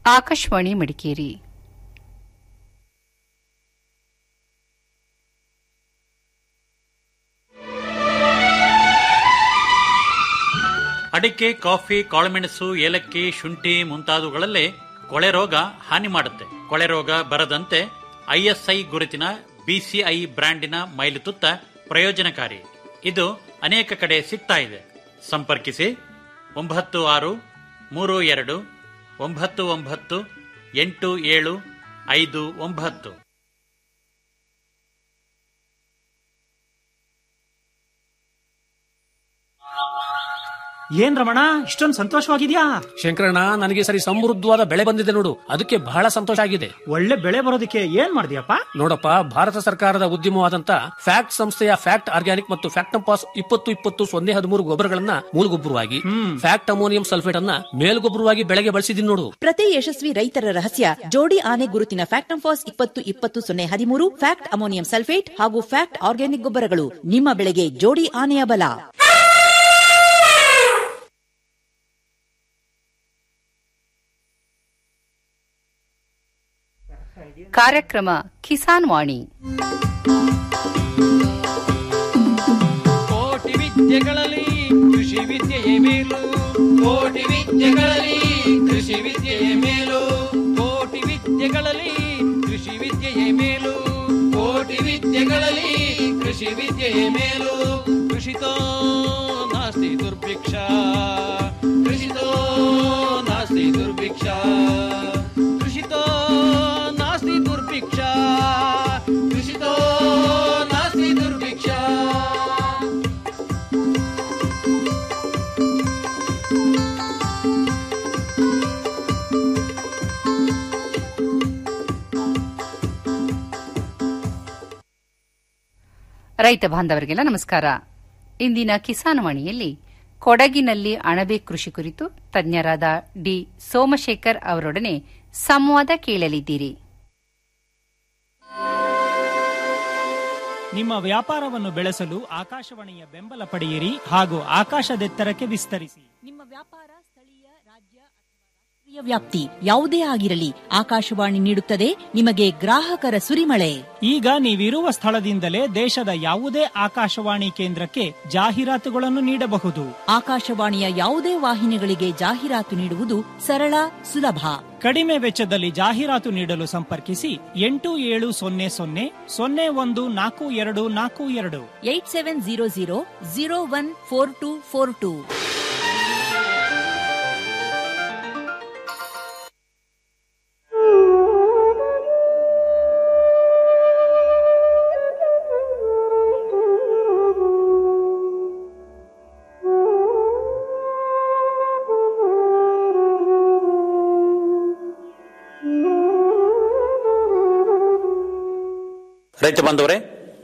ಆಕಾಶವಾಣಿ ಮಡಿಕೇರಿ ಅಡಿಕೆ ಕಾಫಿ ಕಾಳುಮೆಣಸು ಏಲಕ್ಕಿ ಶುಂಠಿ ಮುಂತಾದವುಗಳಲ್ಲೇ ಕೊಳೆ ರೋಗ ಹಾನಿ ಮಾಡುತ್ತೆ ಕೊಳೆ ರೋಗ ಬರದಂತೆ ಐಎಸ್ಐ ಗುರುತಿನ ಬಿಸಿಐ ಬ್ರ್ಯಾಂಡಿನ ಮೈಲುತುತ್ತ ಪ್ರಯೋಜನಕಾರಿ ಇದು ಅನೇಕ ಕಡೆ ಸಿಗ್ತಾ ಇದೆ ಸಂಪರ್ಕಿಸಿ ಒಂಬತ್ತು ಆರು ಮೂರು ಎರಡು ಒಂಬತ್ತು ಒಂಬತ್ತು ಎಂಟು ಏಳು ಐದು ಒಂಬತ್ತು ಏನ್ ರಮಣ ಇಷ್ಟೊಂದು ಸಂತೋಷವಾಗಿದ್ಯಾ ಶಂಕರಣ್ಣ ನನಗೆ ಈ ಸರಿ ಸಮೃದ್ಧವಾದ ಬೆಳೆ ಬಂದಿದೆ ನೋಡು ಅದಕ್ಕೆ ಬಹಳ ಸಂತೋಷ ಆಗಿದೆ ಒಳ್ಳೆ ಬೆಳೆ ಬರೋದಕ್ಕೆ ಏನ್ ಮಾಡಿದ್ಯಪ್ಪ ನೋಡಪ್ಪ ಭಾರತ ಸರ್ಕಾರದ ಉದ್ಯಮವಾದಂತ ಫ್ಯಾಕ್ಟ್ ಸಂಸ್ಥೆಯ ಫ್ಯಾಕ್ಟ್ ಆರ್ಗ್ಯಾನಿಕ್ ಮತ್ತು ಫ್ಯಾಕ್ಟಂಪಾಸ್ ಇಪ್ಪತ್ತು ಇಪ್ಪತ್ತು ಸೊನ್ನೆ ಹದಿಮೂರು ಗೊಬ್ಬರಗಳನ್ನ ಮೂಲಗೊಬ್ಬರವಾಗಿ ಫ್ಯಾಕ್ಟ್ ಅಮೋನಿಯಂ ಸಲ್ಫೇಟ್ ಅನ್ನ ಮೇಲ್ಗೊಬ್ಬರವಾಗಿ ಬೆಳೆಗೆ ಬಳಸಿದೀನಿ ನೋಡು ಪ್ರತಿ ಯಶಸ್ವಿ ರೈತರ ರಹಸ್ಯ ಜೋಡಿ ಆನೆ ಗುರುತಿನ ಫ್ಯಾಕ್ಟಂಫಾಸ್ ಇಪ್ಪತ್ತು ಇಪ್ಪತ್ತು ಸೊನ್ನೆ ಹದಿಮೂರು ಫ್ಯಾಕ್ಟ್ ಅಮೋನಿಯಂ ಸಲ್ಫೇಟ್ ಹಾಗೂ ಫ್ಯಾಕ್ಟ್ ಆರ್ಗ್ಯಾನಿಕ್ ಗೊಬ್ಬರಗಳು ನಿಮ್ಮ ಬೆಳೆಗೆ ಜೋಡಿ ಆನೆಯ ಬಲ ಕಾರ್ಯಕ್ರಮ ಕಿಸಾನ್ ವಾಣಿ ಕೋಟಿ ವಿದ್ಯೆಗಳಲ್ಲಿ ಕೃಷಿ ವಿದ್ಯೆಯೇ ಮೇಲು ಕೋಟಿ ವಿದ್ಯೆಗಳಲ್ಲಿ ಕೃಷಿ ವಿದ್ಯೆಯೇ ಮೇಲು ಕೋಟಿ ವಿದ್ಯೆಗಳಲ್ಲಿ ಕೃಷಿ ವಿದ್ಯೆಯೇ ಮೇಲು ಕೋಟಿ ವಿದ್ಯೆಗಳಲ್ಲಿ ಕೃಷಿ ವಿದ್ಯೆಯೇ ಮೇಲು ಕೃಷಿತೋ ನಾಸ್ತಿ ದುರ್ಭಿಕ್ಷ ಕೃಷಿತೋ ನಾಸ್ತಿ ದುರ್ಭಿಕ್ಷ ಕೃಷಿತೋ ನಾಸ್ತಿ ದುರ್ಭಿಕ್ಷ ಕೃಷಿತೋ ನಾಸ್ತಿ ದುರ್ಭಿಕ್ಷ ರೈತ ಬಾಂಧವರಿಗೆಲ್ಲ ನಮಸ್ಕಾರ ಇಂದಿನ ಕಿಸಾನ್ ವಾಣಿಯಲ್ಲಿ ಕೊಡಗಿನಲ್ಲಿ ಅಣಬೆ ಕೃಷಿ ಕುರಿತು ತಜ್ಞರಾದ ಡಿ ಸೋಮಶೇಖರ್ ಅವರೊಡನೆ ಸಂವಾದ ಕೇಳಲಿದ್ದೀರಿ ನಿಮ್ಮ ವ್ಯಾಪಾರವನ್ನು ಬೆಳೆಸಲು ಆಕಾಶವಾಣಿಯ ಬೆಂಬಲ ಪಡೆಯಿರಿ ಹಾಗೂ ಆಕಾಶದೆತ್ತರಕ್ಕೆ ವಿಸ್ತರಿಸಿ ನಿಮ್ಮ ವ್ಯಾಪಾರ ಸ್ಥಳೀಯ ರಾಜ್ಯ ರಾಷ್ಟ್ರೀಯ ವ್ಯಾಪ್ತಿ ಯಾವುದೇ ಆಗಿರಲಿ ಆಕಾಶವಾಣಿ ನೀಡುತ್ತದೆ ನಿಮಗೆ ಗ್ರಾಹಕರ ಸುರಿಮಳೆ ಈಗ ನೀವಿರುವ ಸ್ಥಳದಿಂದಲೇ ದೇಶದ ಯಾವುದೇ ಆಕಾಶವಾಣಿ ಕೇಂದ್ರಕ್ಕೆ ಜಾಹೀರಾತುಗಳನ್ನು ನೀಡಬಹುದು ಆಕಾಶವಾಣಿಯ ಯಾವುದೇ ವಾಹಿನಿಗಳಿಗೆ ಜಾಹೀರಾತು ನೀಡುವುದು ಸರಳ ಸುಲಭ ಕಡಿಮೆ ವೆಚ್ಚದಲ್ಲಿ ಜಾಹೀರಾತು ನೀಡಲು ಸಂಪರ್ಕಿಸಿ ಎಂಟು ಏಳು ಸೊನ್ನೆ ಸೊನ್ನೆ ಸೊನ್ನೆ ಒಂದು ನಾಲ್ಕು ಎರಡು ನಾಲ್ಕು ಎರಡು eight seven zero zero zero one four two four two ರೈತ ಬಾಂಧವರೇ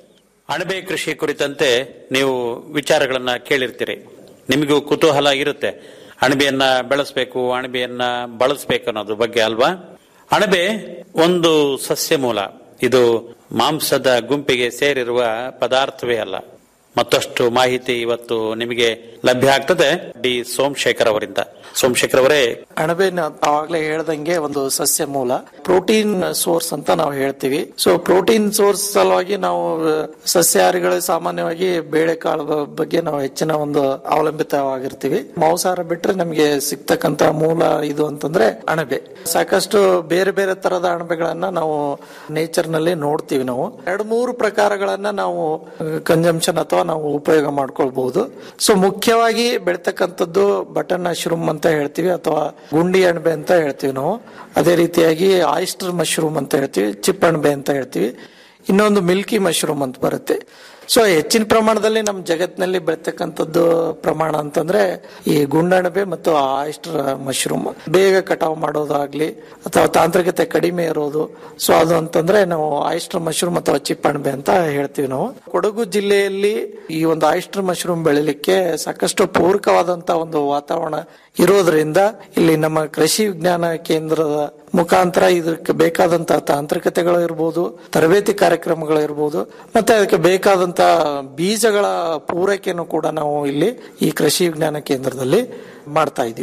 ಅಣಬೆ ಕೃಷಿ ಕುರಿತಂತೆ ನೀವು ವಿಚಾರಗಳನ್ನ ಕೇಳಿರ್ತೀರಿ ನಿಮಗೂ ಕುತೂಹಲ ಇರುತ್ತೆ ಅಣಬೆಯನ್ನ ಬೆಳೆಸಬೇಕು ಅಣಬೆಯನ್ನ ಬಳಸಬೇಕು ಅನ್ನೋದ್ರ ಬಗ್ಗೆ ಅಲ್ವಾ ಅಣಬೆ ಒಂದು ಸಸ್ಯ ಮೂಲ ಇದು ಮಾಂಸದ ಗುಂಪಿಗೆ ಸೇರಿರುವ ಪದಾರ್ಥವೇ ಅಲ್ಲ ಮತ್ತಷ್ಟು ಮಾಹಿತಿ ಇವತ್ತು ನಿಮಗೆ ಲಭ್ಯ ಆಗ್ತದೆ ಡಿ ಸೋಮಶೇಖರ್ ಅವರಿಂದ ಸೋಮಶೇಖರ್ ಅವರೇ ಅಣಬೆ ಆವಾಗಲೇ ಹೇಳ್ದಂಗೆ ಒಂದು ಸಸ್ಯ ಮೂಲ ಪ್ರೋಟೀನ್ ಸೋರ್ಸ್ ಅಂತ ನಾವು ಹೇಳ್ತೀವಿ ಸೊ ಪ್ರೋಟೀನ್ ಸೋರ್ಸ್ ಸಲುವಾಗಿ ನಾವು ಸಸ್ಯಾಹಾರಿಗಳು ಸಾಮಾನ್ಯವಾಗಿ ಬೇಳೆಕಾಳು ಬ- ಬಗ್ಗೆ ನಾವು ಹೆಚ್ಚಿನ ಒಂದು ಅವಲಂಬಿತವಾಗಿರ್ತೀವಿ ಮಾಂಸಾಹಾರ ಬಿಟ್ರೆ ನಮಗೆ ಸಿಗ್ತಕ್ಕಂತ ಮೂಲ ಇದು ಅಂತಂದ್ರೆ ಅಣಬೆ ಸಾಕಷ್ಟು ಬೇರೆ ಬೇರೆ ತರದ ಅಣಬೆಗಳನ್ನ ನಾವು ನೇಚರ್ ನಲ್ಲಿ ನೋಡ್ತೀವಿ ನಾವು ಎರಡು ಮೂರು ಪ್ರಕಾರಗಳನ್ನ ನಾವು ಕನ್ಸಂಪ್ಷನ್ ಅಥವಾ ನಾವು ಉಪಯೋಗ ಮಾಡ್ಕೊಳ್ಬಹುದು ಸೊ ಮುಖ್ಯವಾಗಿ ಬೆಳ್ತಕ್ಕಂಥದ್ದು ಬಟನ್ ಮಶ್ರೂಮ್ ಅಂತ ಹೇಳ್ತೀವಿ ಅಥವಾ ಗುಂಡಿ ಅಣಬೆ ಅಂತ ಹೇಳ್ತೀವಿ ನಾವು ಅದೇ ರೀತಿಯಾಗಿ ಆಯಿಸ್ಟರ್ ಮಶ್ರೂಮ್ ಅಂತ ಹೇಳ್ತೀವಿ ಚಿಪ್ ಅಣಬೆ ಅಂತ ಹೇಳ್ತೀವಿ ಇನ್ನೊಂದು ಮಿಲ್ಕಿ ಮಶ್ರೂಮ್ ಅಂತ ಬರುತ್ತೆ ಸೊ ಹೆಚ್ಚಿನ ಪ್ರಮಾಣದಲ್ಲಿ ನಮ್ಮ ಜಗತ್ತಿನಲ್ಲಿ ಬೆಳ್ತಕ್ಕಂಥದ್ದು ಪ್ರಮಾಣ ಅಂತಂದ್ರೆ ಈ ಗುಂಡಣಬೆ ಮತ್ತು ಆಯಿಸ್ಟರ್ ಮಶ್ರೂಮ್ ಬೇಗ ಕಟಾವು ಮಾಡೋದಾಗ್ಲಿ ಅಥವಾ ತಾಂತ್ರಿಕತೆ ಕಡಿಮೆ ಇರೋದು ಸೊ ಅದು ಅಂತಂದ್ರೆ ನಾವು ಆಯಿಸ್ಟರ್ ಮಶ್ರೂಮ್ ಅಥವಾ ಚಿಪ್ಪಣಬೆ ಅಂತ ಹೇಳ್ತೀವಿ ನಾವು ಕೊಡಗು ಜಿಲ್ಲೆಯಲ್ಲಿ ಈ ಒಂದು ಆಯಿಸ್ಟರ್ ಮಶ್ರೂಮ್ ಬೆಳಿಲಿಕ್ಕೆ ಸಾಕಷ್ಟು ಪೂರಕವಾದಂತ ಒಂದು ವಾತಾವರಣ ಇರೋದ್ರಿಂದ ಇಲ್ಲಿ ನಮ್ಮ ಕೃಷಿ ವಿಜ್ಞಾನ ಕೇಂದ್ರದ ಮುಖಾಂತರ ಇದಕ್ಕೆ ಬೇಕಾದಂತಹ ತಾಂತ್ರಿಕತೆಗಳು ಇರ್ಬೋದು ತರಬೇತಿ ಕಾರ್ಯಕ್ರಮಗಳು ಇರ್ಬೋದು ಮತ್ತೆ ಅದಕ್ಕೆ ಬೇಕಾದಂತ ಬೀಜಗಳ ಪೂರೈಕೆಯನ್ನು ಕೂಡ ನಾವು ಇಲ್ಲಿ ಈ ಕೃಷಿ ವಿಜ್ಞಾನ ಕೇಂದ್ರದಲ್ಲಿ ಮಾಡ್ತಾ ಇದ್ದೀವಿ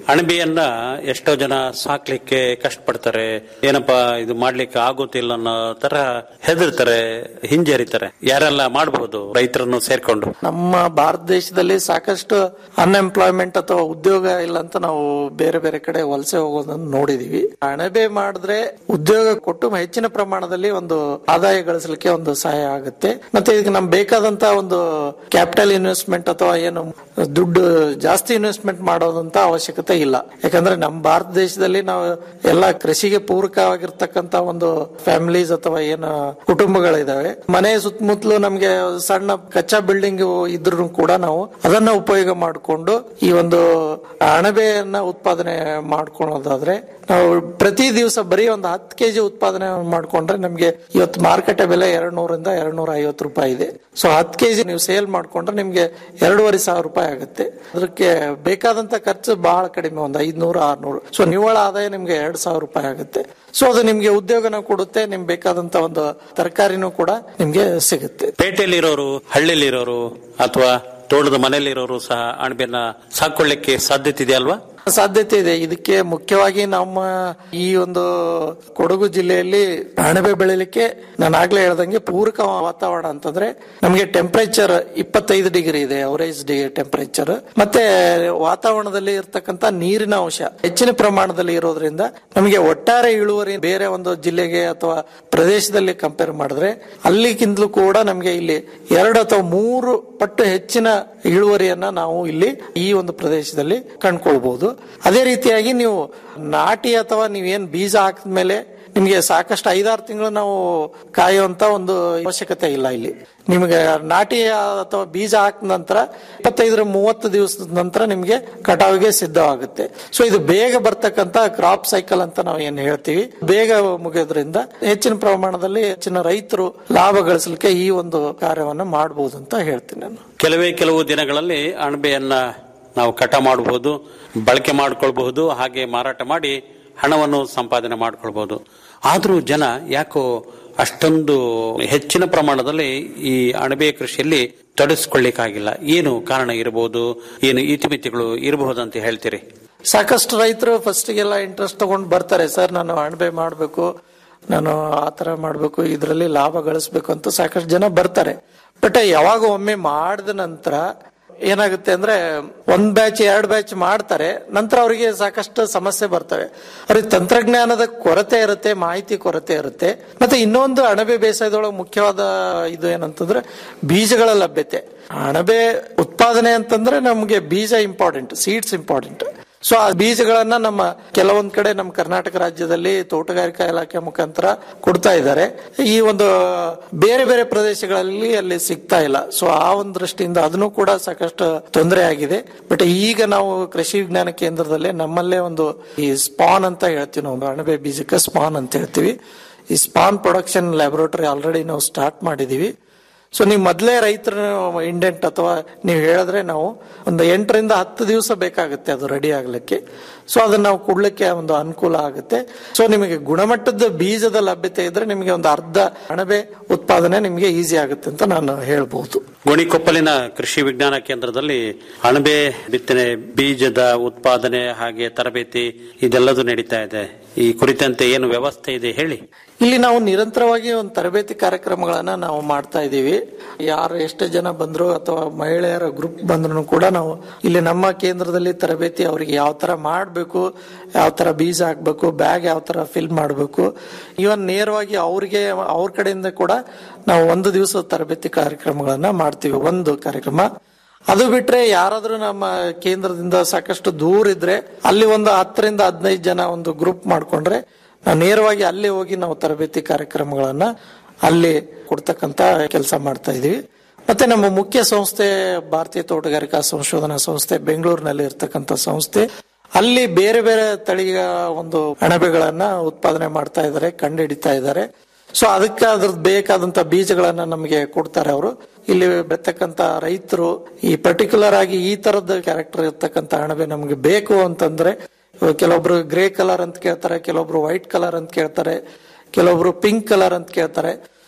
ಅಣಬೆಯನ್ನ ಎಷ್ಟೋ ಜನ ಸಾಕ್ಲಿಕ್ಕೆ ಕಷ್ಟಪಡ್ತಾರೆ ಏನಪ್ಪಾ ಇದು ಮಾಡ್ಲಿಕ್ಕೆ ಆಗೋತಿಲ್ಲ ಅನ್ನೋ ತರ ಹೆದರ್ತಾರೆ ಹಿಂಜರಿತಾರೆ ಯಾರೆಲ್ಲ ಮಾಡಬಹುದು ರೈತರನ್ನು ಸೇರ್ಕೊಂಡು ನಮ್ಮ ಭಾರತ ದೇಶದಲ್ಲಿ ಸಾಕಷ್ಟು ಅನ್ಎಂಪ್ಲಾಯ್ಮೆಂಟ್ ಅಥವಾ ಉದ್ಯೋಗ ಇಲ್ಲ ಅಂತ ನಾವು ಬೇರೆ ಬೇರೆ ಕಡೆ ವಲಸೆ ಹೋಗೋದನ್ನ ನೋಡಿದೀವಿ ಅಣಬೆ ಮಾಡಿದ್ರೆ ಉದ್ಯೋಗ ಕೊಟ್ಟು ಹೆಚ್ಚಿನ ಪ್ರಮಾಣದಲ್ಲಿ ಒಂದು ಆದಾಯ ಗಳಿಸಲಿಕ್ಕೆ ಒಂದು ಸಹಾಯ ಆಗುತ್ತೆ ಮತ್ತೆ ಇದಕ್ಕೆ ನಮ್ಗೆ ಬೇಕಾದಂತ ಒಂದು ಕ್ಯಾಪಿಟಲ್ ಇನ್ವೆಸ್ಟ್ಮೆಂಟ್ ಅಥವಾ ಏನು ದುಡ್ಡು ಜಾಸ್ತಿ ಇನ್ವೆಸ್ಟ್ಮೆಂಟ್ ಮಾಡೋದಂತ ಅವಶ್ಯಕತೆ ಇಲ್ಲ ಯಾಕಂದ್ರೆ ನಮ್ಮ ಭಾರತ ದೇಶದಲ್ಲಿ ನಾವು ಎಲ್ಲ ಕೃಷಿಗೆ ಪೂರಕವಾಗಿರ್ತಕ್ಕಂತ ಒಂದು ಫ್ಯಾಮಿಲೀಸ್ ಅಥವಾ ಏನು ಕುಟುಂಬಗಳಿದಾವೆ ಮನೆ ಸುತ್ತಮುತ್ತಲು ನಮ್ಗೆ ಸಣ್ಣ ಕಚ್ಚಾ ಬಿಲ್ಡಿಂಗ್ ಇದ್ರೂ ಕೂಡ ನಾವು ಅದನ್ನ ಉಪಯೋಗ ಮಾಡಿಕೊಂಡು ಈ ಒಂದು ಅಣಬೆಯನ್ನ ಉತ್ಪಾದನೆ ಮಾಡ್ಕೊಳ್ಳೋದಾದ್ರೆ ನಾವು ಪ್ರತಿ ದಿವಸ ಬರೀ ಒಂದು ಹತ್ತು ಕೆಜಿ ಉತ್ಪಾದನೆ ಮಾಡ್ಕೊಂಡ್ರೆ ನಮ್ಗೆ ಇವತ್ತು ಮಾರುಕಟ್ಟೆ ಬೆಲೆ ಎರಡ್ ನೂರಿಂದ ಎರಡ್ ನೂರ ಐವತ್ತು ರೂಪಾಯಿ ಇದೆ ಸೊ ಹತ್ತು ಕೆಜಿ ನೀವು ಸೇಲ್ ಮಾಡ್ಕೊಂಡ್ರೆ ನಿಮ್ಗೆ ಎರಡೂವರೆ ಸಾವಿರ ರೂಪಾಯಿ ಆಗುತ್ತೆ ಅದಕ್ಕೆ ಬೇಕಾದಂತ ಖರ್ಚು ಬಹಳ ಕಡಿಮೆ ಒಂದು ಐದ್ನೂರು ಆರ್ನೂರು ಸೊ ನಿವ್ವಳ ಆದಾಯ ನಿಮ್ಗೆ ಎರಡ್ ಸಾವಿರ ರೂಪಾಯಿ ಆಗುತ್ತೆ ಸೊ ಅದು ನಿಮ್ಗೆ ಉದ್ಯೋಗನ ಕೊಡುತ್ತೆ ನಿಮ್ಗೆ ಬೇಕಾದಂತ ಒಂದು ತರಕಾರಿನೂ ಕೂಡ ನಿಮ್ಗೆ ಸಿಗುತ್ತೆ ಪೇಟೆಯಲ್ಲಿರೋರು ಹಳ್ಳಿಲಿರೋರು ಅಥವಾ ತೋಟದ ಮನೆಯಲ್ಲಿರೋರು ಸಹ ಅಣಬೆಯನ್ನ ಸಾಕೊಳ್ಳಿಕ್ಕೆ ಸಾಧ್ಯತೆ ಇದೆ ಅಲ್ವಾ ಸಾಧ್ಯತೆ ಇದೆ ಇದಕ್ಕೆ ಮುಖ್ಯವಾಗಿ ನಮ್ಮ ಈ ಒಂದು ಕೊಡಗು ಜಿಲ್ಲೆಯಲ್ಲಿ ಅಣಬೆ ಬೆಳಿಲಿಕ್ಕೆ ನಾನು ಆಗ್ಲೇ ಹೇಳ್ದಂಗೆ ಪೂರಕ ವಾತಾವರಣ ಅಂತಂದ್ರೆ ನಮಗೆ ಟೆಂಪರೇಚರ್ ಇಪ್ಪತ್ತೈದು ಡಿಗ್ರಿ ಇದೆ ಅವರೇಜ್ ಟೆಂಪರೇಚರ್ ಮತ್ತೆ ವಾತಾವರಣದಲ್ಲಿ ಇರ್ತಕ್ಕಂತ ನೀರಿನ ಅಂಶ ಹೆಚ್ಚಿನ ಪ್ರಮಾಣದಲ್ಲಿ ಇರೋದ್ರಿಂದ ನಮಗೆ ಒಟ್ಟಾರೆ ಇಳುವರಿ ಬೇರೆ ಒಂದು ಜಿಲ್ಲೆಗೆ ಅಥವಾ ಪ್ರದೇಶದಲ್ಲಿ ಕಂಪೇರ್ ಮಾಡಿದ್ರೆ ಅಲ್ಲಿಗಿಂತಲೂ ಕೂಡ ನಮಗೆ ಇಲ್ಲಿ ಎರಡು ಅಥವಾ ಮೂರು ಪಟ್ಟು ಹೆಚ್ಚಿನ ಇಳುವರಿಯನ್ನ ನಾವು ಇಲ್ಲಿ ಈ ಒಂದು ಪ್ರದೇಶದಲ್ಲಿ ಕಂಡ್ಕೊಳ್ಬಹುದು ಅದೇ ರೀತಿಯಾಗಿ ನೀವು ನಾಟಿ ಅಥವಾ ನೀವೇನ್ ಬೀಜ ಹಾಕಿದ್ಮೇಲೆ ನಿಮಗೆ ಸಾಕಷ್ಟು ಐದಾರು ತಿಂಗಳು ನಾವು ಕಾಯುವಂತ ಒಂದು ಅವಶ್ಯಕತೆ ಇಲ್ಲ ಇಲ್ಲಿ ನಿಮಗೆ ನಾಟಿ ಅಥವಾ ಬೀಜ ಹಾಕಿದ ನಂತರ ಇಪ್ಪತ್ತೈದರ ಮೂವತ್ತು ದಿವಸದ ನಂತರ ನಿಮಗೆ ಕಟಾವಿಗೆ ಸಿದ್ಧವಾಗುತ್ತೆ ಸೊ ಇದು ಬೇಗ ಬರ್ತಕ್ಕಂತ ಕ್ರಾಪ್ ಸೈಕಲ್ ಅಂತ ನಾವು ಏನ್ ಹೇಳ್ತೀವಿ ಬೇಗ ಮುಗಿಯೋದ್ರಿಂದ ಹೆಚ್ಚಿನ ಪ್ರಮಾಣದಲ್ಲಿ ಹೆಚ್ಚಿನ ರೈತರು ಲಾಭ ಗಳಿಸಲಿಕ್ಕೆ ಈ ಒಂದು ಕಾರ್ಯವನ್ನು ಮಾಡಬಹುದು ಅಂತ ಹೇಳ್ತೀನಿ ನಾನು ಕೆಲವೇ ಕೆಲವು ದಿನಗಳಲ್ಲಿ ಅಣಬೆಯನ್ನ ನಾವು ಕಟ ಮಾಡಬಹುದು ಬಳಕೆ ಮಾಡ್ಕೊಳ್ಬಹುದು ಹಾಗೆ ಮಾರಾಟ ಮಾಡಿ ಹಣವನ್ನು ಸಂಪಾದನೆ ಮಾಡ್ಕೊಳ್ಬಹುದು ಆದರೂ ಜನ ಯಾಕೋ ಅಷ್ಟೊಂದು ಹೆಚ್ಚಿನ ಪ್ರಮಾಣದಲ್ಲಿ ಈ ಅಣಬೆ ಕೃಷಿಯಲ್ಲಿ ತೊಡಗಿಸ್ಕೊಳ್ಳಿಕ್ಕಾಗಿಲ್ಲ ಏನು ಕಾರಣ ಇರಬಹುದು ಏನು ಇತಿಮಿತಿಗಳು ಇರಬಹುದು ಅಂತ ಹೇಳ್ತೀರಿ ಸಾಕಷ್ಟು ರೈತರು ಫಸ್ಟಿಗೆಲ್ಲ ಇಂಟ್ರೆಸ್ಟ್ ತಗೊಂಡು ಬರ್ತಾರೆ ಸರ್ ನಾನು ಅಣಬೆ ಮಾಡಬೇಕು ನಾನು ಆತರ ಮಾಡಬೇಕು ಇದರಲ್ಲಿ ಲಾಭ ಗಳಿಸ್ಬೇಕು ಅಂತ ಸಾಕಷ್ಟು ಜನ ಬರ್ತಾರೆ ಬಟ್ ಯಾವಾಗ ಒಮ್ಮೆ ಮಾಡಿದ ನಂತರ ಏನಾಗುತ್ತೆ ಅಂದ್ರೆ ಒಂದ್ ಬ್ಯಾಚ್ ಎರಡ್ ಬ್ಯಾಚ್ ಮಾಡ್ತಾರೆ ನಂತರ ಅವರಿಗೆ ಸಾಕಷ್ಟು ಸಮಸ್ಯೆ ಬರ್ತವೆ ಅವ್ರಿಗೆ ತಂತ್ರಜ್ಞಾನದ ಕೊರತೆ ಇರುತ್ತೆ ಮಾಹಿತಿ ಕೊರತೆ ಇರುತ್ತೆ ಮತ್ತೆ ಇನ್ನೊಂದು ಅಣಬೆ ಬೇಸಾಯದೊಳಗೆ ಮುಖ್ಯವಾದ ಇದು ಏನಂತಂದ್ರೆ ಬೀಜಗಳ ಲಭ್ಯತೆ ಅಣಬೆ ಉತ್ಪಾದನೆ ಅಂತಂದ್ರೆ ನಮಗೆ ಬೀಜ ಇಂಪಾರ್ಟೆಂಟ್ ಸೀಡ್ಸ್ ಇಂಪಾರ್ಟೆಂಟ್ ಸೊ ಆ ಬೀಜಗಳನ್ನ ನಮ್ಮ ಕೆಲವೊಂದ್ ಕಡೆ ನಮ್ಮ ಕರ್ನಾಟಕ ರಾಜ್ಯದಲ್ಲಿ ತೋಟಗಾರಿಕಾ ಇಲಾಖೆ ಮುಖಾಂತರ ಕೊಡ್ತಾ ಇದ್ದಾರೆ ಈ ಒಂದು ಬೇರೆ ಬೇರೆ ಪ್ರದೇಶಗಳಲ್ಲಿ ಅಲ್ಲಿ ಸಿಗ್ತಾ ಇಲ್ಲ ಸೊ ಆ ಒಂದು ದೃಷ್ಟಿಯಿಂದ ಅದನ್ನು ಕೂಡ ಸಾಕಷ್ಟು ತೊಂದರೆ ಆಗಿದೆ ಬಟ್ ಈಗ ನಾವು ಕೃಷಿ ವಿಜ್ಞಾನ ಕೇಂದ್ರದಲ್ಲೇ ನಮ್ಮಲ್ಲೇ ಒಂದು ಈ ಸ್ಪಾನ್ ಅಂತ ಹೇಳ್ತೀವಿ ನಾವು ಅಣಬೆ ಬೀಜಕ್ಕೆ ಸ್ಪಾನ್ ಅಂತ ಹೇಳ್ತೀವಿ ಈ ಸ್ಪಾನ್ ಪ್ರೊಡಕ್ಷನ್ ಲ್ಯಾಬೊರೇಟರಿ ಆಲ್ರೆಡಿ ನಾವು ಸ್ಟಾರ್ಟ್ ಮಾಡಿದೀವಿ ಸೊ ನೀವು ಮೊದಲೇ ರೈತರ ಇಂಡೆಂಟ್ ಅಥವಾ ನೀವು ಹೇಳಿದ್ರೆ ನಾವು ಒಂದು ಎಂಟರಿಂದ ಹತ್ತು ದಿವಸ ಬೇಕಾಗುತ್ತೆ ಅದು ರೆಡಿ ಆಗ್ಲಿಕ್ಕೆ ಸೊ ಅದನ್ನ ನಾವು ಕೊಡ್ಲಿಕ್ಕೆ ಒಂದು ಅನುಕೂಲ ಆಗುತ್ತೆ ಸೊ ನಿಮಗೆ ಗುಣಮಟ್ಟದ ಬೀಜದ ಲಭ್ಯತೆ ಇದ್ರೆ ನಿಮಗೆ ಒಂದು ಅರ್ಧ ಅಣಬೆ ಉತ್ಪಾದನೆ ನಿಮಗೆ ಈಸಿ ಆಗುತ್ತೆ ಅಂತ ನಾನು ಹೇಳ್ಬಹುದು ಗೋಣಿಕೊಪ್ಪಲಿನ ಕೃಷಿ ವಿಜ್ಞಾನ ಕೇಂದ್ರದಲ್ಲಿ ಅಣಬೆ ಬಿತ್ತನೆ ಬೀಜದ ಉತ್ಪಾದನೆ ಹಾಗೆ ತರಬೇತಿ ಇದೆಲ್ಲದೂ ನಡೀತಾ ಇದೆ ಈ ಕುರಿತಂತೆ ಏನು ವ್ಯವಸ್ಥೆ ಇದೆ ಹೇಳಿ ಇಲ್ಲಿ ನಾವು ನಿರಂತರವಾಗಿ ಒಂದು ತರಬೇತಿ ಕಾರ್ಯಕ್ರಮಗಳನ್ನ ನಾವು ಮಾಡ್ತಾ ಇದ್ದೀವಿ ಯಾರು ಎಷ್ಟೇ ಜನ ಬಂದ್ರು ಅಥವಾ ಮಹಿಳೆಯರ ಗ್ರೂಪ್ ಬಂದ್ರು ಕೂಡ ನಾವು ಇಲ್ಲಿ ನಮ್ಮ ಕೇಂದ್ರದಲ್ಲಿ ತರಬೇತಿ ಅವರಿಗೆ ಯಾವ ತರ ಮಾಡಬೇಕು ಯಾವ ತರ ಬೀಜ ಹಾಕ್ಬೇಕು ಬ್ಯಾಗ್ ಯಾವ ತರ ಫಿಲ್ ಮಾಡಬೇಕು ಇವನ್ ನೇರವಾಗಿ ಅವ್ರಿಗೆ ಅವ್ರ ಕಡೆಯಿಂದ ಕೂಡ ನಾವು ಒಂದು ದಿವಸ ತರಬೇತಿ ಕಾರ್ಯಕ್ರಮಗಳನ್ನ ಮಾಡ್ತೀವಿ ಒಂದು ಕಾರ್ಯಕ್ರಮ ಅದು ಬಿಟ್ರೆ ಯಾರಾದ್ರೂ ನಮ್ಮ ಕೇಂದ್ರದಿಂದ ಸಾಕಷ್ಟು ದೂರ ಇದ್ರೆ ಅಲ್ಲಿ ಒಂದು ಹತ್ತರಿಂದ ಹದಿನೈದು ಜನ ಒಂದು ಗ್ರೂಪ್ ಮಾಡ್ಕೊಂಡ್ರೆ ನಾವು ನೇರವಾಗಿ ಅಲ್ಲಿ ಹೋಗಿ ನಾವು ತರಬೇತಿ ಕಾರ್ಯಕ್ರಮಗಳನ್ನ ಅಲ್ಲಿ ಕೊಡ್ತಕ್ಕಂತ ಕೆಲಸ ಮಾಡ್ತಾ ಇದೀವಿ ಮತ್ತೆ ನಮ್ಮ ಮುಖ್ಯ ಸಂಸ್ಥೆ ಭಾರತೀಯ ತೋಟಗಾರಿಕಾ ಸಂಶೋಧನಾ ಸಂಸ್ಥೆ ಬೆಂಗಳೂರಿನಲ್ಲಿ ಇರ್ತಕ್ಕಂಥ ಸಂಸ್ಥೆ ಅಲ್ಲಿ ಬೇರೆ ಬೇರೆ ತಳಿಯ ಒಂದು ಅಣಬೆಗಳನ್ನ ಉತ್ಪಾದನೆ ಮಾಡ್ತಾ ಇದ್ದಾರೆ ಕಂಡುಹಿಡಿತಾ ಇದ್ದಾರೆ ಸೊ ಅದಕ್ಕೆ ಅದ್ರದ್ದು ಬೇಕಾದಂತ ಬೀಜಗಳನ್ನ ನಮಗೆ ಕೊಡ್ತಾರೆ ಅವರು ಇಲ್ಲಿ ಬೆರ್ತಕ್ಕಂತ ರೈತರು ಈ ಪರ್ಟಿಕ್ಯುಲರ್ ಆಗಿ ಈ ತರದ ಕ್ಯಾರೆಕ್ಟರ್ ಇರ್ತಕ್ಕಂತ ಅಣಬೆ ನಮಗೆ ಬೇಕು ಅಂತಂದ್ರೆ ಕೆಲವೊಬ್ರು ಗ್ರೇ ಕಲರ್ ಅಂತ ಕೇಳ್ತಾರೆ ಕೆಲವೊಬ್ರು ವೈಟ್ ಕಲರ್ ಅಂತ ಕೇಳ್ತಾರೆ ಕೆಲವೊಬ್ರು ಪಿಂಕ್ ಕಲರ್ ಅಂತ ಕೇಳ್ತಾರೆ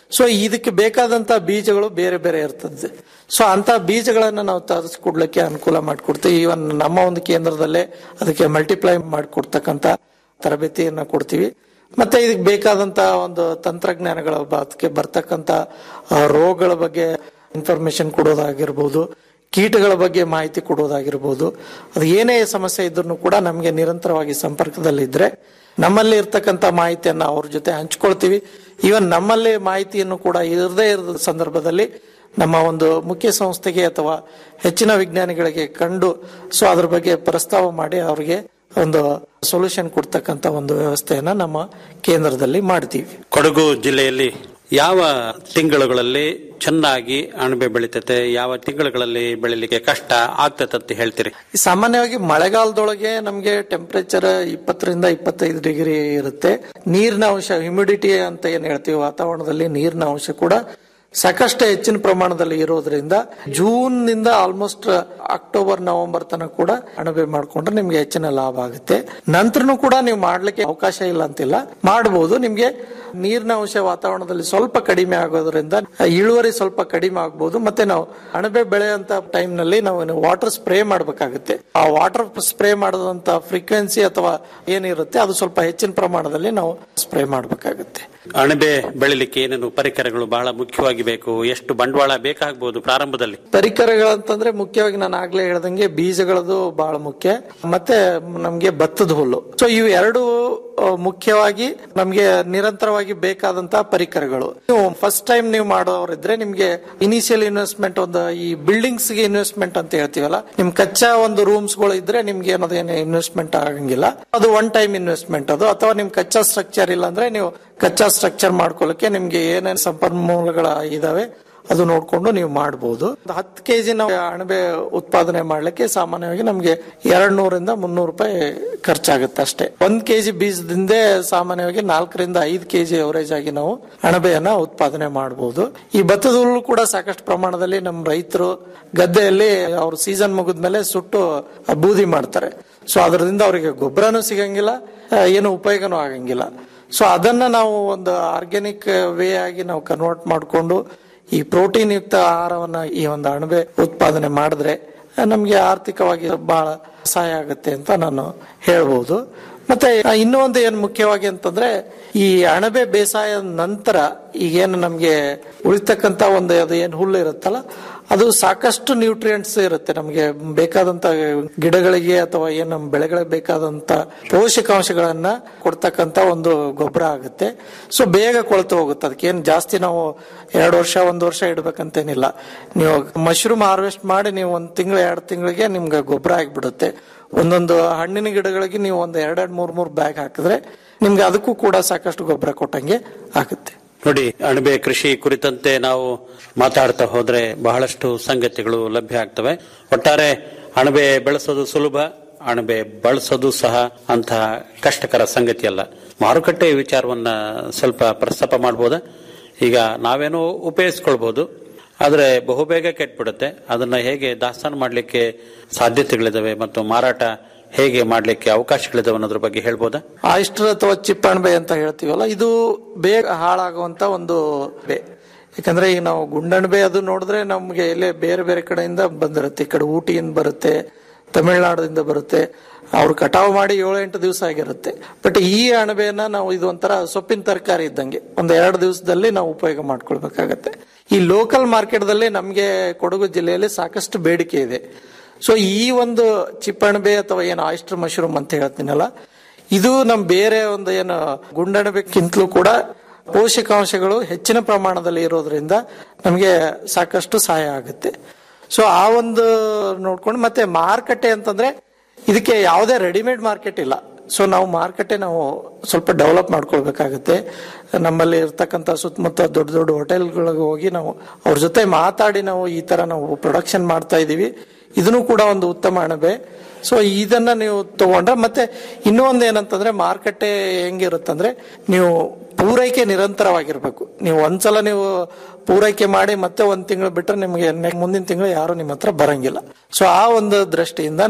ಸೊ ಇದಕ್ಕೆ ಬೇಕಾದಂತ ಬೀಜಗಳು ಬೇರೆ ಬೇರೆ ಇರ್ತದೆ ಸೊ ಅಂತ ಬೀಜಗಳನ್ನ ನಾವು ತರಿಸ್ಕೊಡ್ಲಿಕ್ಕೆ ಅನುಕೂಲ ಮಾಡಿಕೊಡ್ತೀವಿ ಇವನ್ ನಮ್ಮ ಒಂದು ಕೇಂದ್ರದಲ್ಲೇ ಅದಕ್ಕೆ ಮಲ್ಟಿಪ್ಲೈ ಮಾಡಿಕೊಡ್ತಕ್ಕಂತ ತರಬೇತಿಯನ್ನ ಕೊಡ್ತೀವಿ ಮತ್ತೆ ಇದಕ್ಕೆ ಬೇಕಾದಂತ ಒಂದು ತಂತ್ರಜ್ಞಾನಗಳ ಬ- ಅದಕ್ಕೆ ಬರ್ತಕ್ಕಂತ ಆ, ರೋಗಗಳ ಬಗ್ಗೆ ಇನ್ಫಾರ್ಮೇಶನ್ ಕೊಡೋದಾಗಿರ್ಬೋದು ಕೀಟಗಳ ಬಗ್ಗೆ ಮಾಹಿತಿ ಕೊಡೋದಾಗಿರ್ಬೋದು ಅದು ಏನೇ ಸಮಸ್ಯೆ ಇದ್ರೂ ಕೂಡ ನಮಗೆ ನಿರಂತರವಾಗಿ ಸಂಪರ್ಕದಲ್ಲಿದ್ರೆ ನಮ್ಮಲ್ಲಿ ಇರ್ತಕ್ಕಂಥ ಮಾಹಿತಿಯನ್ನ ಅವ್ರ ಜೊತೆ ಹಂಚ್ಕೊಳ್ತೀವಿ ಈವನ್ ನಮ್ಮಲ್ಲಿ ಮಾಹಿತಿಯನ್ನು ಕೂಡ ಇರದೇ ಇರದ ಸಂದರ್ಭದಲ್ಲಿ ನಮ್ಮ ಒಂದು ಮುಖ್ಯ ಸಂಸ್ಥೆಗೆ ಅಥವಾ ಹೆಚ್ಚಿನ ವಿಜ್ಞಾನಿಗಳಿಗೆ ಕಂಡು ಸೊ ಅದ್ರ ಬಗ್ಗೆ ಪ್ರಸ್ತಾವ ಮಾಡಿ ಅವರಿಗೆ ಒಂದು ಸೊಲ್ಯೂಷನ್ ಕೊಡ್ತಕ್ಕಂತ ಒಂದು ವ್ಯವಸ್ಥೆಯನ್ನ ನಮ್ಮ ಕೇಂದ್ರದಲ್ಲಿ ಮಾಡ್ತೀವಿ ಕೊಡಗು ಜಿಲ್ಲೆಯಲ್ಲಿ ಯಾವ ತಿಂಗಳುಗಳಲ್ಲಿ ಚೆನ್ನಾಗಿ ಅಣಬೆ ಬೆಳೀತತೆ ಯಾವ ತಿಂಗಳುಗಳಲ್ಲಿ ಬೆಳಿಲಿಕ್ಕೆ ಕಷ್ಟ ಆಗ್ತದೆ ಅಂತ ಹೇಳ್ತೀರಿ ಸಾಮಾನ್ಯವಾಗಿ ಮಳೆಗಾಲದೊಳಗೆ ನಮಗೆ ಟೆಂಪರೇಚರ್ ಇಪ್ಪತ್ತರಿಂದ ಇಪ್ಪತ್ತೈದು ಡಿಗ್ರಿ ಇರುತ್ತೆ ನೀರಿನ ಅಂಶ ಹ್ಯುಮಿಡಿಟಿ ಅಂತ ಏನ್ ಹೇಳ್ತೀವಿ ವಾತಾವರಣದಲ್ಲಿ ನೀರಿನ ಅಂಶ ಕೂಡ ಸಾಕಷ್ಟು ಹೆಚ್ಚಿನ ಪ್ರಮಾಣದಲ್ಲಿ ಇರೋದ್ರಿಂದ ಜೂನ್ ನಿಂದ ಆಲ್ಮೋಸ್ಟ್ ಅಕ್ಟೋಬರ್ ನವೆಂಬರ್ ತನಕ ಕೂಡ ಅಣಬೆ ಮಾಡ್ಕೊಂಡ್ರೆ ನಿಮ್ಗೆ ಹೆಚ್ಚಿನ ಲಾಭ ಆಗುತ್ತೆ ನಂತರನು ಕೂಡ ನೀವು ಮಾಡ್ಲಿಕ್ಕೆ ಅವಕಾಶ ಇಲ್ಲ ಅಂತಿಲ್ಲ ಮಾಡಬಹುದು ನಿಮ್ಗೆ ನೀರಿನ ಅಂಶ ವಾತಾವರಣದಲ್ಲಿ ಸ್ವಲ್ಪ ಕಡಿಮೆ ಆಗೋದ್ರಿಂದ ಇಳುವರಿ ಸ್ವಲ್ಪ ಕಡಿಮೆ ಆಗ್ಬಹುದು ಮತ್ತೆ ನಾವು ಅಣಬೆ ಬೆಳೆಯಂತ ಟೈಮ್ ನಲ್ಲಿ ನಾವು ವಾಟರ್ ಸ್ಪ್ರೇ ಮಾಡಬೇಕಾಗುತ್ತೆ ಆ ವಾಟರ್ ಸ್ಪ್ರೇ ಮಾಡೋದಂತ ಫ್ರೀಕ್ವೆನ್ಸಿ ಅಥವಾ ಏನಿರುತ್ತೆ ಅದು ಸ್ವಲ್ಪ ಹೆಚ್ಚಿನ ಪ್ರಮಾಣದಲ್ಲಿ ನಾವು ಸ್ಪ್ರೇ ಮಾಡಬೇಕಾಗುತ್ತೆ ಅಣಬೆ ಬೆಳಿಲಿಕ್ಕೆ ಏನೇನು ಪರಿಕರಗಳು ಬಹಳ ಮುಖ್ಯವಾಗಿ ಬೇಕು ಎಷ್ಟು ಬಂಡವಾಳ ಬೇಕಾಗಬಹುದು ಪ್ರಾರಂಭದಲ್ಲಿ ಪರಿಕರಗಳಂತಂದ್ರೆ ಮುಖ್ಯವಾಗಿ ನಾನು ಆಗ್ಲೇ ಹೇಳ್ದಂಗೆ ಬೀಜಗಳದು ಬಹಳ ಮುಖ್ಯ ಮತ್ತೆ ನಮ್ಗೆ ಭತ್ತದ ಹುಲ್ಲು ಸೊ ಇವು ಎರಡು ಆ, ಮುಖ್ಯವಾಗಿ ನಮ್ಗೆ ನಿರಂತರವಾಗಿ ಬೇಕಾದಂತ ಪರಿಕರಗಳು ನೀವು ಫಸ್ಟ್ ಟೈಮ್ ನೀವು ಮಾಡೋರಿದ್ರೆ ನಿಮ್ಗೆ ಇನಿಷಿಯಲ್ ಇನ್ವೆಸ್ಟ್ಮೆಂಟ್ ಒಂದು ಈ ಬಿಲ್ಡಿಂಗ್ಸ್ ಗೆ ಇನ್ವೆಸ್ಟ್ಮೆಂಟ್ ಅಂತ ಹೇಳ್ತೀವಲ್ಲ ನಿಮ್ ಕಚ್ಚಾ ಒಂದು ರೂಮ್ಸ್ ಗಳು ಇದ್ರೆ ನಿಮ್ಗೆ ಏನದೇನು ಇನ್ವೆಸ್ಟ್ಮೆಂಟ್ ಆಗಂಗಿಲ್ಲ ಅದು ಒನ್ ಟೈಮ್ ಇನ್ವೆಸ್ಟ್ಮೆಂಟ್ ಅದು ಅಥವಾ ನಿಮ್ ಕಚ್ಚಾ ಸ್ಟ್ರಕ್ಚರ್ ಇಲ್ಲ ಅಂದ್ರೆ ನೀವು ಕಚ್ಚಾ ಸ್ಟ್ರಕ್ಚರ್ ಮಾಡ್ಕೊಳ್ಳಕ್ಕೆ ನಿಮ್ಗೆ ಏನೇನು ಸಂಪನ್ಮೂಲಗಳ ಇದಾವೆ ಅದು ನೋಡ್ಕೊಂಡು ನೀವು ಮಾಡಬಹುದು ಹತ್ತು ಕೆಜಿ ನಾವು ಅಣಬೆ ಉತ್ಪಾದನೆ ಮಾಡ್ಲಿಕ್ಕೆ ಸಾಮಾನ್ಯವಾಗಿ ನಮ್ಗೆ ಎರಡ್ ನೂರಿಂದ ಮುನ್ನೂರು ರೂಪಾಯಿ ಖರ್ಚಾಗುತ್ತೆ ಅಷ್ಟೇ ಒಂದ್ ಕೆಜಿ ಬೀಜದಿಂದ ಸಾಮಾನ್ಯವಾಗಿ ನಾಲ್ಕರಿಂದ ಐದು ಕೆಜಿ ಅವರೇಜ್ ಆಗಿ ನಾವು ಅಣಬೆಯನ್ನ ಉತ್ಪಾದನೆ ಮಾಡಬಹುದು ಈ ಭತ್ತದ ಹುಲ್ಲು ಕೂಡ ಸಾಕಷ್ಟು ಪ್ರಮಾಣದಲ್ಲಿ ನಮ್ಮ ರೈತರು ಗದ್ದೆಯಲ್ಲಿ ಅವ್ರ ಸೀಸನ್ ಮುಗಿದ್ಮೇಲೆ ಸುಟ್ಟು ಬೂದಿ ಮಾಡ್ತಾರೆ ಸೊ ಅದರಿಂದ ಅವರಿಗೆ ಗೊಬ್ಬರನೂ ಸಿಗಂಗಿಲ್ಲ ಆ, ಏನು ಉಪಯೋಗನೂ ಆಗಂಗಿಲ್ಲ ಸೊ ಅದನ್ನ ನಾವು ಒಂದು ಆರ್ಗ್ಯಾನಿಕ್ ವೇ ಆಗಿ ನಾವು ಕನ್ವರ್ಟ್ ಮಾಡಿಕೊಂಡು ಈ ಪ್ರೋಟೀನ್ ಯುಕ್ತ ಆಹಾರವನ್ನ ಈ ಒಂದು ಅಣಬೆ ಉತ್ಪಾದನೆ ಮಾಡಿದ್ರೆ ನಮ್ಗೆ ಆರ್ಥಿಕವಾಗಿ ಬಹಳ ಸಹಾಯ ಆಗುತ್ತೆ ಅಂತ ನಾನು ಹೇಳ್ಬೋದು ಮತ್ತೆ ಇನ್ನೂ ಒಂದು ಏನ್ ಮುಖ್ಯವಾಗಿ ಅಂತಂದ್ರೆ ಈ ಅಣಬೆ ಬೇಸಾಯ ನಂತರ ಈಗೇನು ನಮ್ಗೆ ಉಳಿತಕ್ಕಂತ ಒಂದು ಅದು ಏನ್ ಹುಲ್ಲು ಇರುತ್ತಲ್ಲ ಅದು ಸಾಕಷ್ಟು ನ್ಯೂಟ್ರಿಯೆಂಟ್ಸ್ ಇರುತ್ತೆ ನಮಗೆ ಬೇಕಾದಂತ ಗಿಡಗಳಿಗೆ ಅಥವಾ ಏನು ನಮ್ಮ ಬೆಳೆಗಳಿಗೆ ಬೇಕಾದಂತ ಪೋಷಕಾಂಶಗಳನ್ನ ಕೊಡ್ತಕ್ಕಂತ ಒಂದು ಗೊಬ್ಬರ ಆಗುತ್ತೆ ಸೊ ಬೇಗ ಕೊಳ್ತು ಹೋಗುತ್ತೆ ಅದಕ್ಕೆ ಏನು ಜಾಸ್ತಿ ನಾವು ಎರಡು ವರ್ಷ ಒಂದು ವರ್ಷ ಇಡ್ಬೇಕಂತೇನಿಲ್ಲ ನೀವು ಮಶ್ರೂಮ್ ಹಾರ್ವೆಸ್ಟ್ ಮಾಡಿ ನೀವು ಒಂದು ತಿಂಗಳು ಎರಡು ತಿಂಗಳಿಗೆ ನಿಮ್ಗೆ ಗೊಬ್ಬರ ಆಗಿಬಿಡುತ್ತೆ ಒಂದೊಂದು ಹಣ್ಣಿನ ಗಿಡಗಳಿಗೆ ನೀವು ಒಂದು ಎರಡೆರಡು ಮೂರ್ ಮೂರ್ ಬ್ಯಾಗ್ ಹಾಕಿದ್ರೆ ನಿಮ್ಗೆ ಅದಕ್ಕೂ ಕೂಡ ಸಾಕಷ್ಟು ಗೊಬ್ಬರ ಕೊಟ್ಟಂಗೆ ಆಗುತ್ತೆ ನೋಡಿ ಅಣಬೆ ಕೃಷಿ ಕುರಿತಂತೆ ನಾವು ಮಾತಾಡ್ತಾ ಹೋದ್ರೆ ಬಹಳಷ್ಟು ಸಂಗತಿಗಳು ಲಭ್ಯ ಆಗ್ತವೆ ಒಟ್ಟಾರೆ ಅಣಬೆ ಬೆಳೆಸೋದು ಸುಲಭ ಅಣಬೆ ಬಳಸೋದು ಸಹ ಅಂತಹ ಕಷ್ಟಕರ ಸಂಗತಿ ಅಲ್ಲ ಮಾರುಕಟ್ಟೆ ವಿಚಾರವನ್ನ ಸ್ವಲ್ಪ ಪ್ರಸ್ತಾಪ ಮಾಡಬಹುದಾ ಈಗ ನಾವೇನೋ ಉಪಯೋಗಿಸ್ಕೊಳ್ಬಹುದು ಆದ್ರೆ ಬಹುಬೇಗ ಕೆಟ್ಬಿಡುತ್ತೆ ಅದನ್ನ ಹೇಗೆ ದಾಸ್ತಾನು ಮಾಡಲಿಕ್ಕೆ ಸಾಧ್ಯತೆಗಳಿದಾವೆ ಮತ್ತು ಮಾರಾಟ ಹೇಗೆ ಮಾಡಲಿಕ್ಕೆ ಅವಕಾಶಗಳಿದಾವೆ ಅನ್ನೋದ್ರ ಬಗ್ಗೆ ಹೇಳ್ಬೋದಾ ಆಯಿಸ್ಟರ್ ಅಥವಾ ಚಿಪ್ ಅಣಬೆ ಅಂತ ಹೇಳ್ತೀವಲ್ಲ ಇದು ಬೇಗ ಹಾಳಾಗುವಂತ ಒಂದು ಬೆ ಯಾಕಂದ್ರೆ ಈಗ ನಾವು ಗುಂಡಣಬೆ ಅದು ನೋಡಿದ್ರೆ ನಮ್ಗೆ ಇಲ್ಲೇ ಬೇರೆ ಬೇರೆ ಕಡೆಯಿಂದ ಬಂದಿರುತ್ತೆ ಈ ಕಡೆ ಊಟಿಯಿಂದ ಬರುತ್ತೆ ತಮಿಳುನಾಡಿಂದ ಬರುತ್ತೆ ಅವ್ರು ಕಟಾವು ಮಾಡಿ ಏಳು ಎಂಟು ದಿವಸ ಆಗಿರುತ್ತೆ ಬಟ್ ಈ ಅಣಬೆಯನ್ನ ನಾವು ಇದು ಒಂಥರ ಸೊಪ್ಪಿನ ತರಕಾರಿ ಇದ್ದಂಗೆ ಒಂದು ಎರಡು ದಿವಸದಲ್ಲಿ ನಾವು ಉಪಯೋಗ ಮಾಡ್ಕೊಳ್ಬೇಕಾಗತ್ತೆ ಈ ಲೋಕಲ್ ಮಾರ್ಕೆಟ್ದಲ್ಲಿ ನಮ್ಗೆ ಕೊಡಗು ಜಿಲ್ಲೆಯಲ್ಲಿ ಸಾಕಷ್ಟು ಬೇಡಿಕೆ ಇದೆ ಸೊ ಈ ಒಂದು ಚಿಪ್ಪಣಬೆ ಅಥವಾ ಏನು ಆಯಿಸ್ಟರ್ ಮಶ್ರೂಮ್ ಅಂತ ಹೇಳ್ತೀನಲ್ಲ ಇದು ನಮ್ ಬೇರೆ ಒಂದು ಏನು ಗುಂಡಣಬೆಕ್ಕಿಂತಲೂ ಕೂಡ ಪೋಷಕಾಂಶಗಳು ಹೆಚ್ಚಿನ ಪ್ರಮಾಣದಲ್ಲಿ ಇರೋದ್ರಿಂದ ನಮಗೆ ಸಾಕಷ್ಟು ಸಹಾಯ ಆಗುತ್ತೆ ಸೊ ಆ ಒಂದು ನೋಡ್ಕೊಂಡು ಮತ್ತೆ ಮಾರುಕಟ್ಟೆ ಅಂತಂದ್ರೆ ಇದಕ್ಕೆ ಯಾವುದೇ ರೆಡಿಮೇಡ್ ಮಾರ್ಕೆಟ್ ಇಲ್ಲ ಸೊ ನಾವು ಮಾರುಕಟ್ಟೆ ನಾವು ಸ್ವಲ್ಪ ಡೆವಲಪ್ ಮಾಡ್ಕೊಳ್ಬೇಕಾಗುತ್ತೆ ನಮ್ಮಲ್ಲಿ ಇರ್ತಕ್ಕಂಥ ಸುತ್ತಮುತ್ತ ದೊಡ್ಡ ದೊಡ್ಡ ಹೋಟೆಲ್ಗಳಿಗೆ ಹೋಗಿ ನಾವು ಅವ್ರ ಜೊತೆ ಮಾತಾಡಿ ನಾವು ಈ ತರ ನಾವು ಪ್ರೊಡಕ್ಷನ್ ಮಾಡ್ತಾ ಇದೀವಿ ಇದನ್ನು ಕೂಡ ಒಂದು ಉತ್ತಮ ಅಣಬೆ ಸೊ ಇದನ್ನ ನೀವು ತಗೊಂಡ್ರೆ ಮತ್ತೆ ಇನ್ನೂ ಒಂದು ಏನಂತಂದ್ರೆ ಮಾರುಕಟ್ಟೆ ಹೆಂಗಿರುತ್ತಂದ್ರೆ ನೀವು ಪೂರೈಕೆ ನಿರಂತರವಾಗಿರ್ಬೇಕು ನೀವು ಒಂದ್ಸಲ ನೀವು ಪೂರೈಕೆ ಮಾಡಿ ಮತ್ತೆ ಒಂದ್ ತಿಂಗಳು ಬಿಟ್ರೆ ನಿಮ್ಗೆ ನೆ- ಮುಂದಿನ ತಿಂಗಳು ಯಾರು ನಿಮ್ಮ ಹತ್ರ ಬರಂಗಿಲ್ಲ ಸೊ ಆ ಒಂದು ದೃಷ್ಟಿಯಿಂದ ನೀವು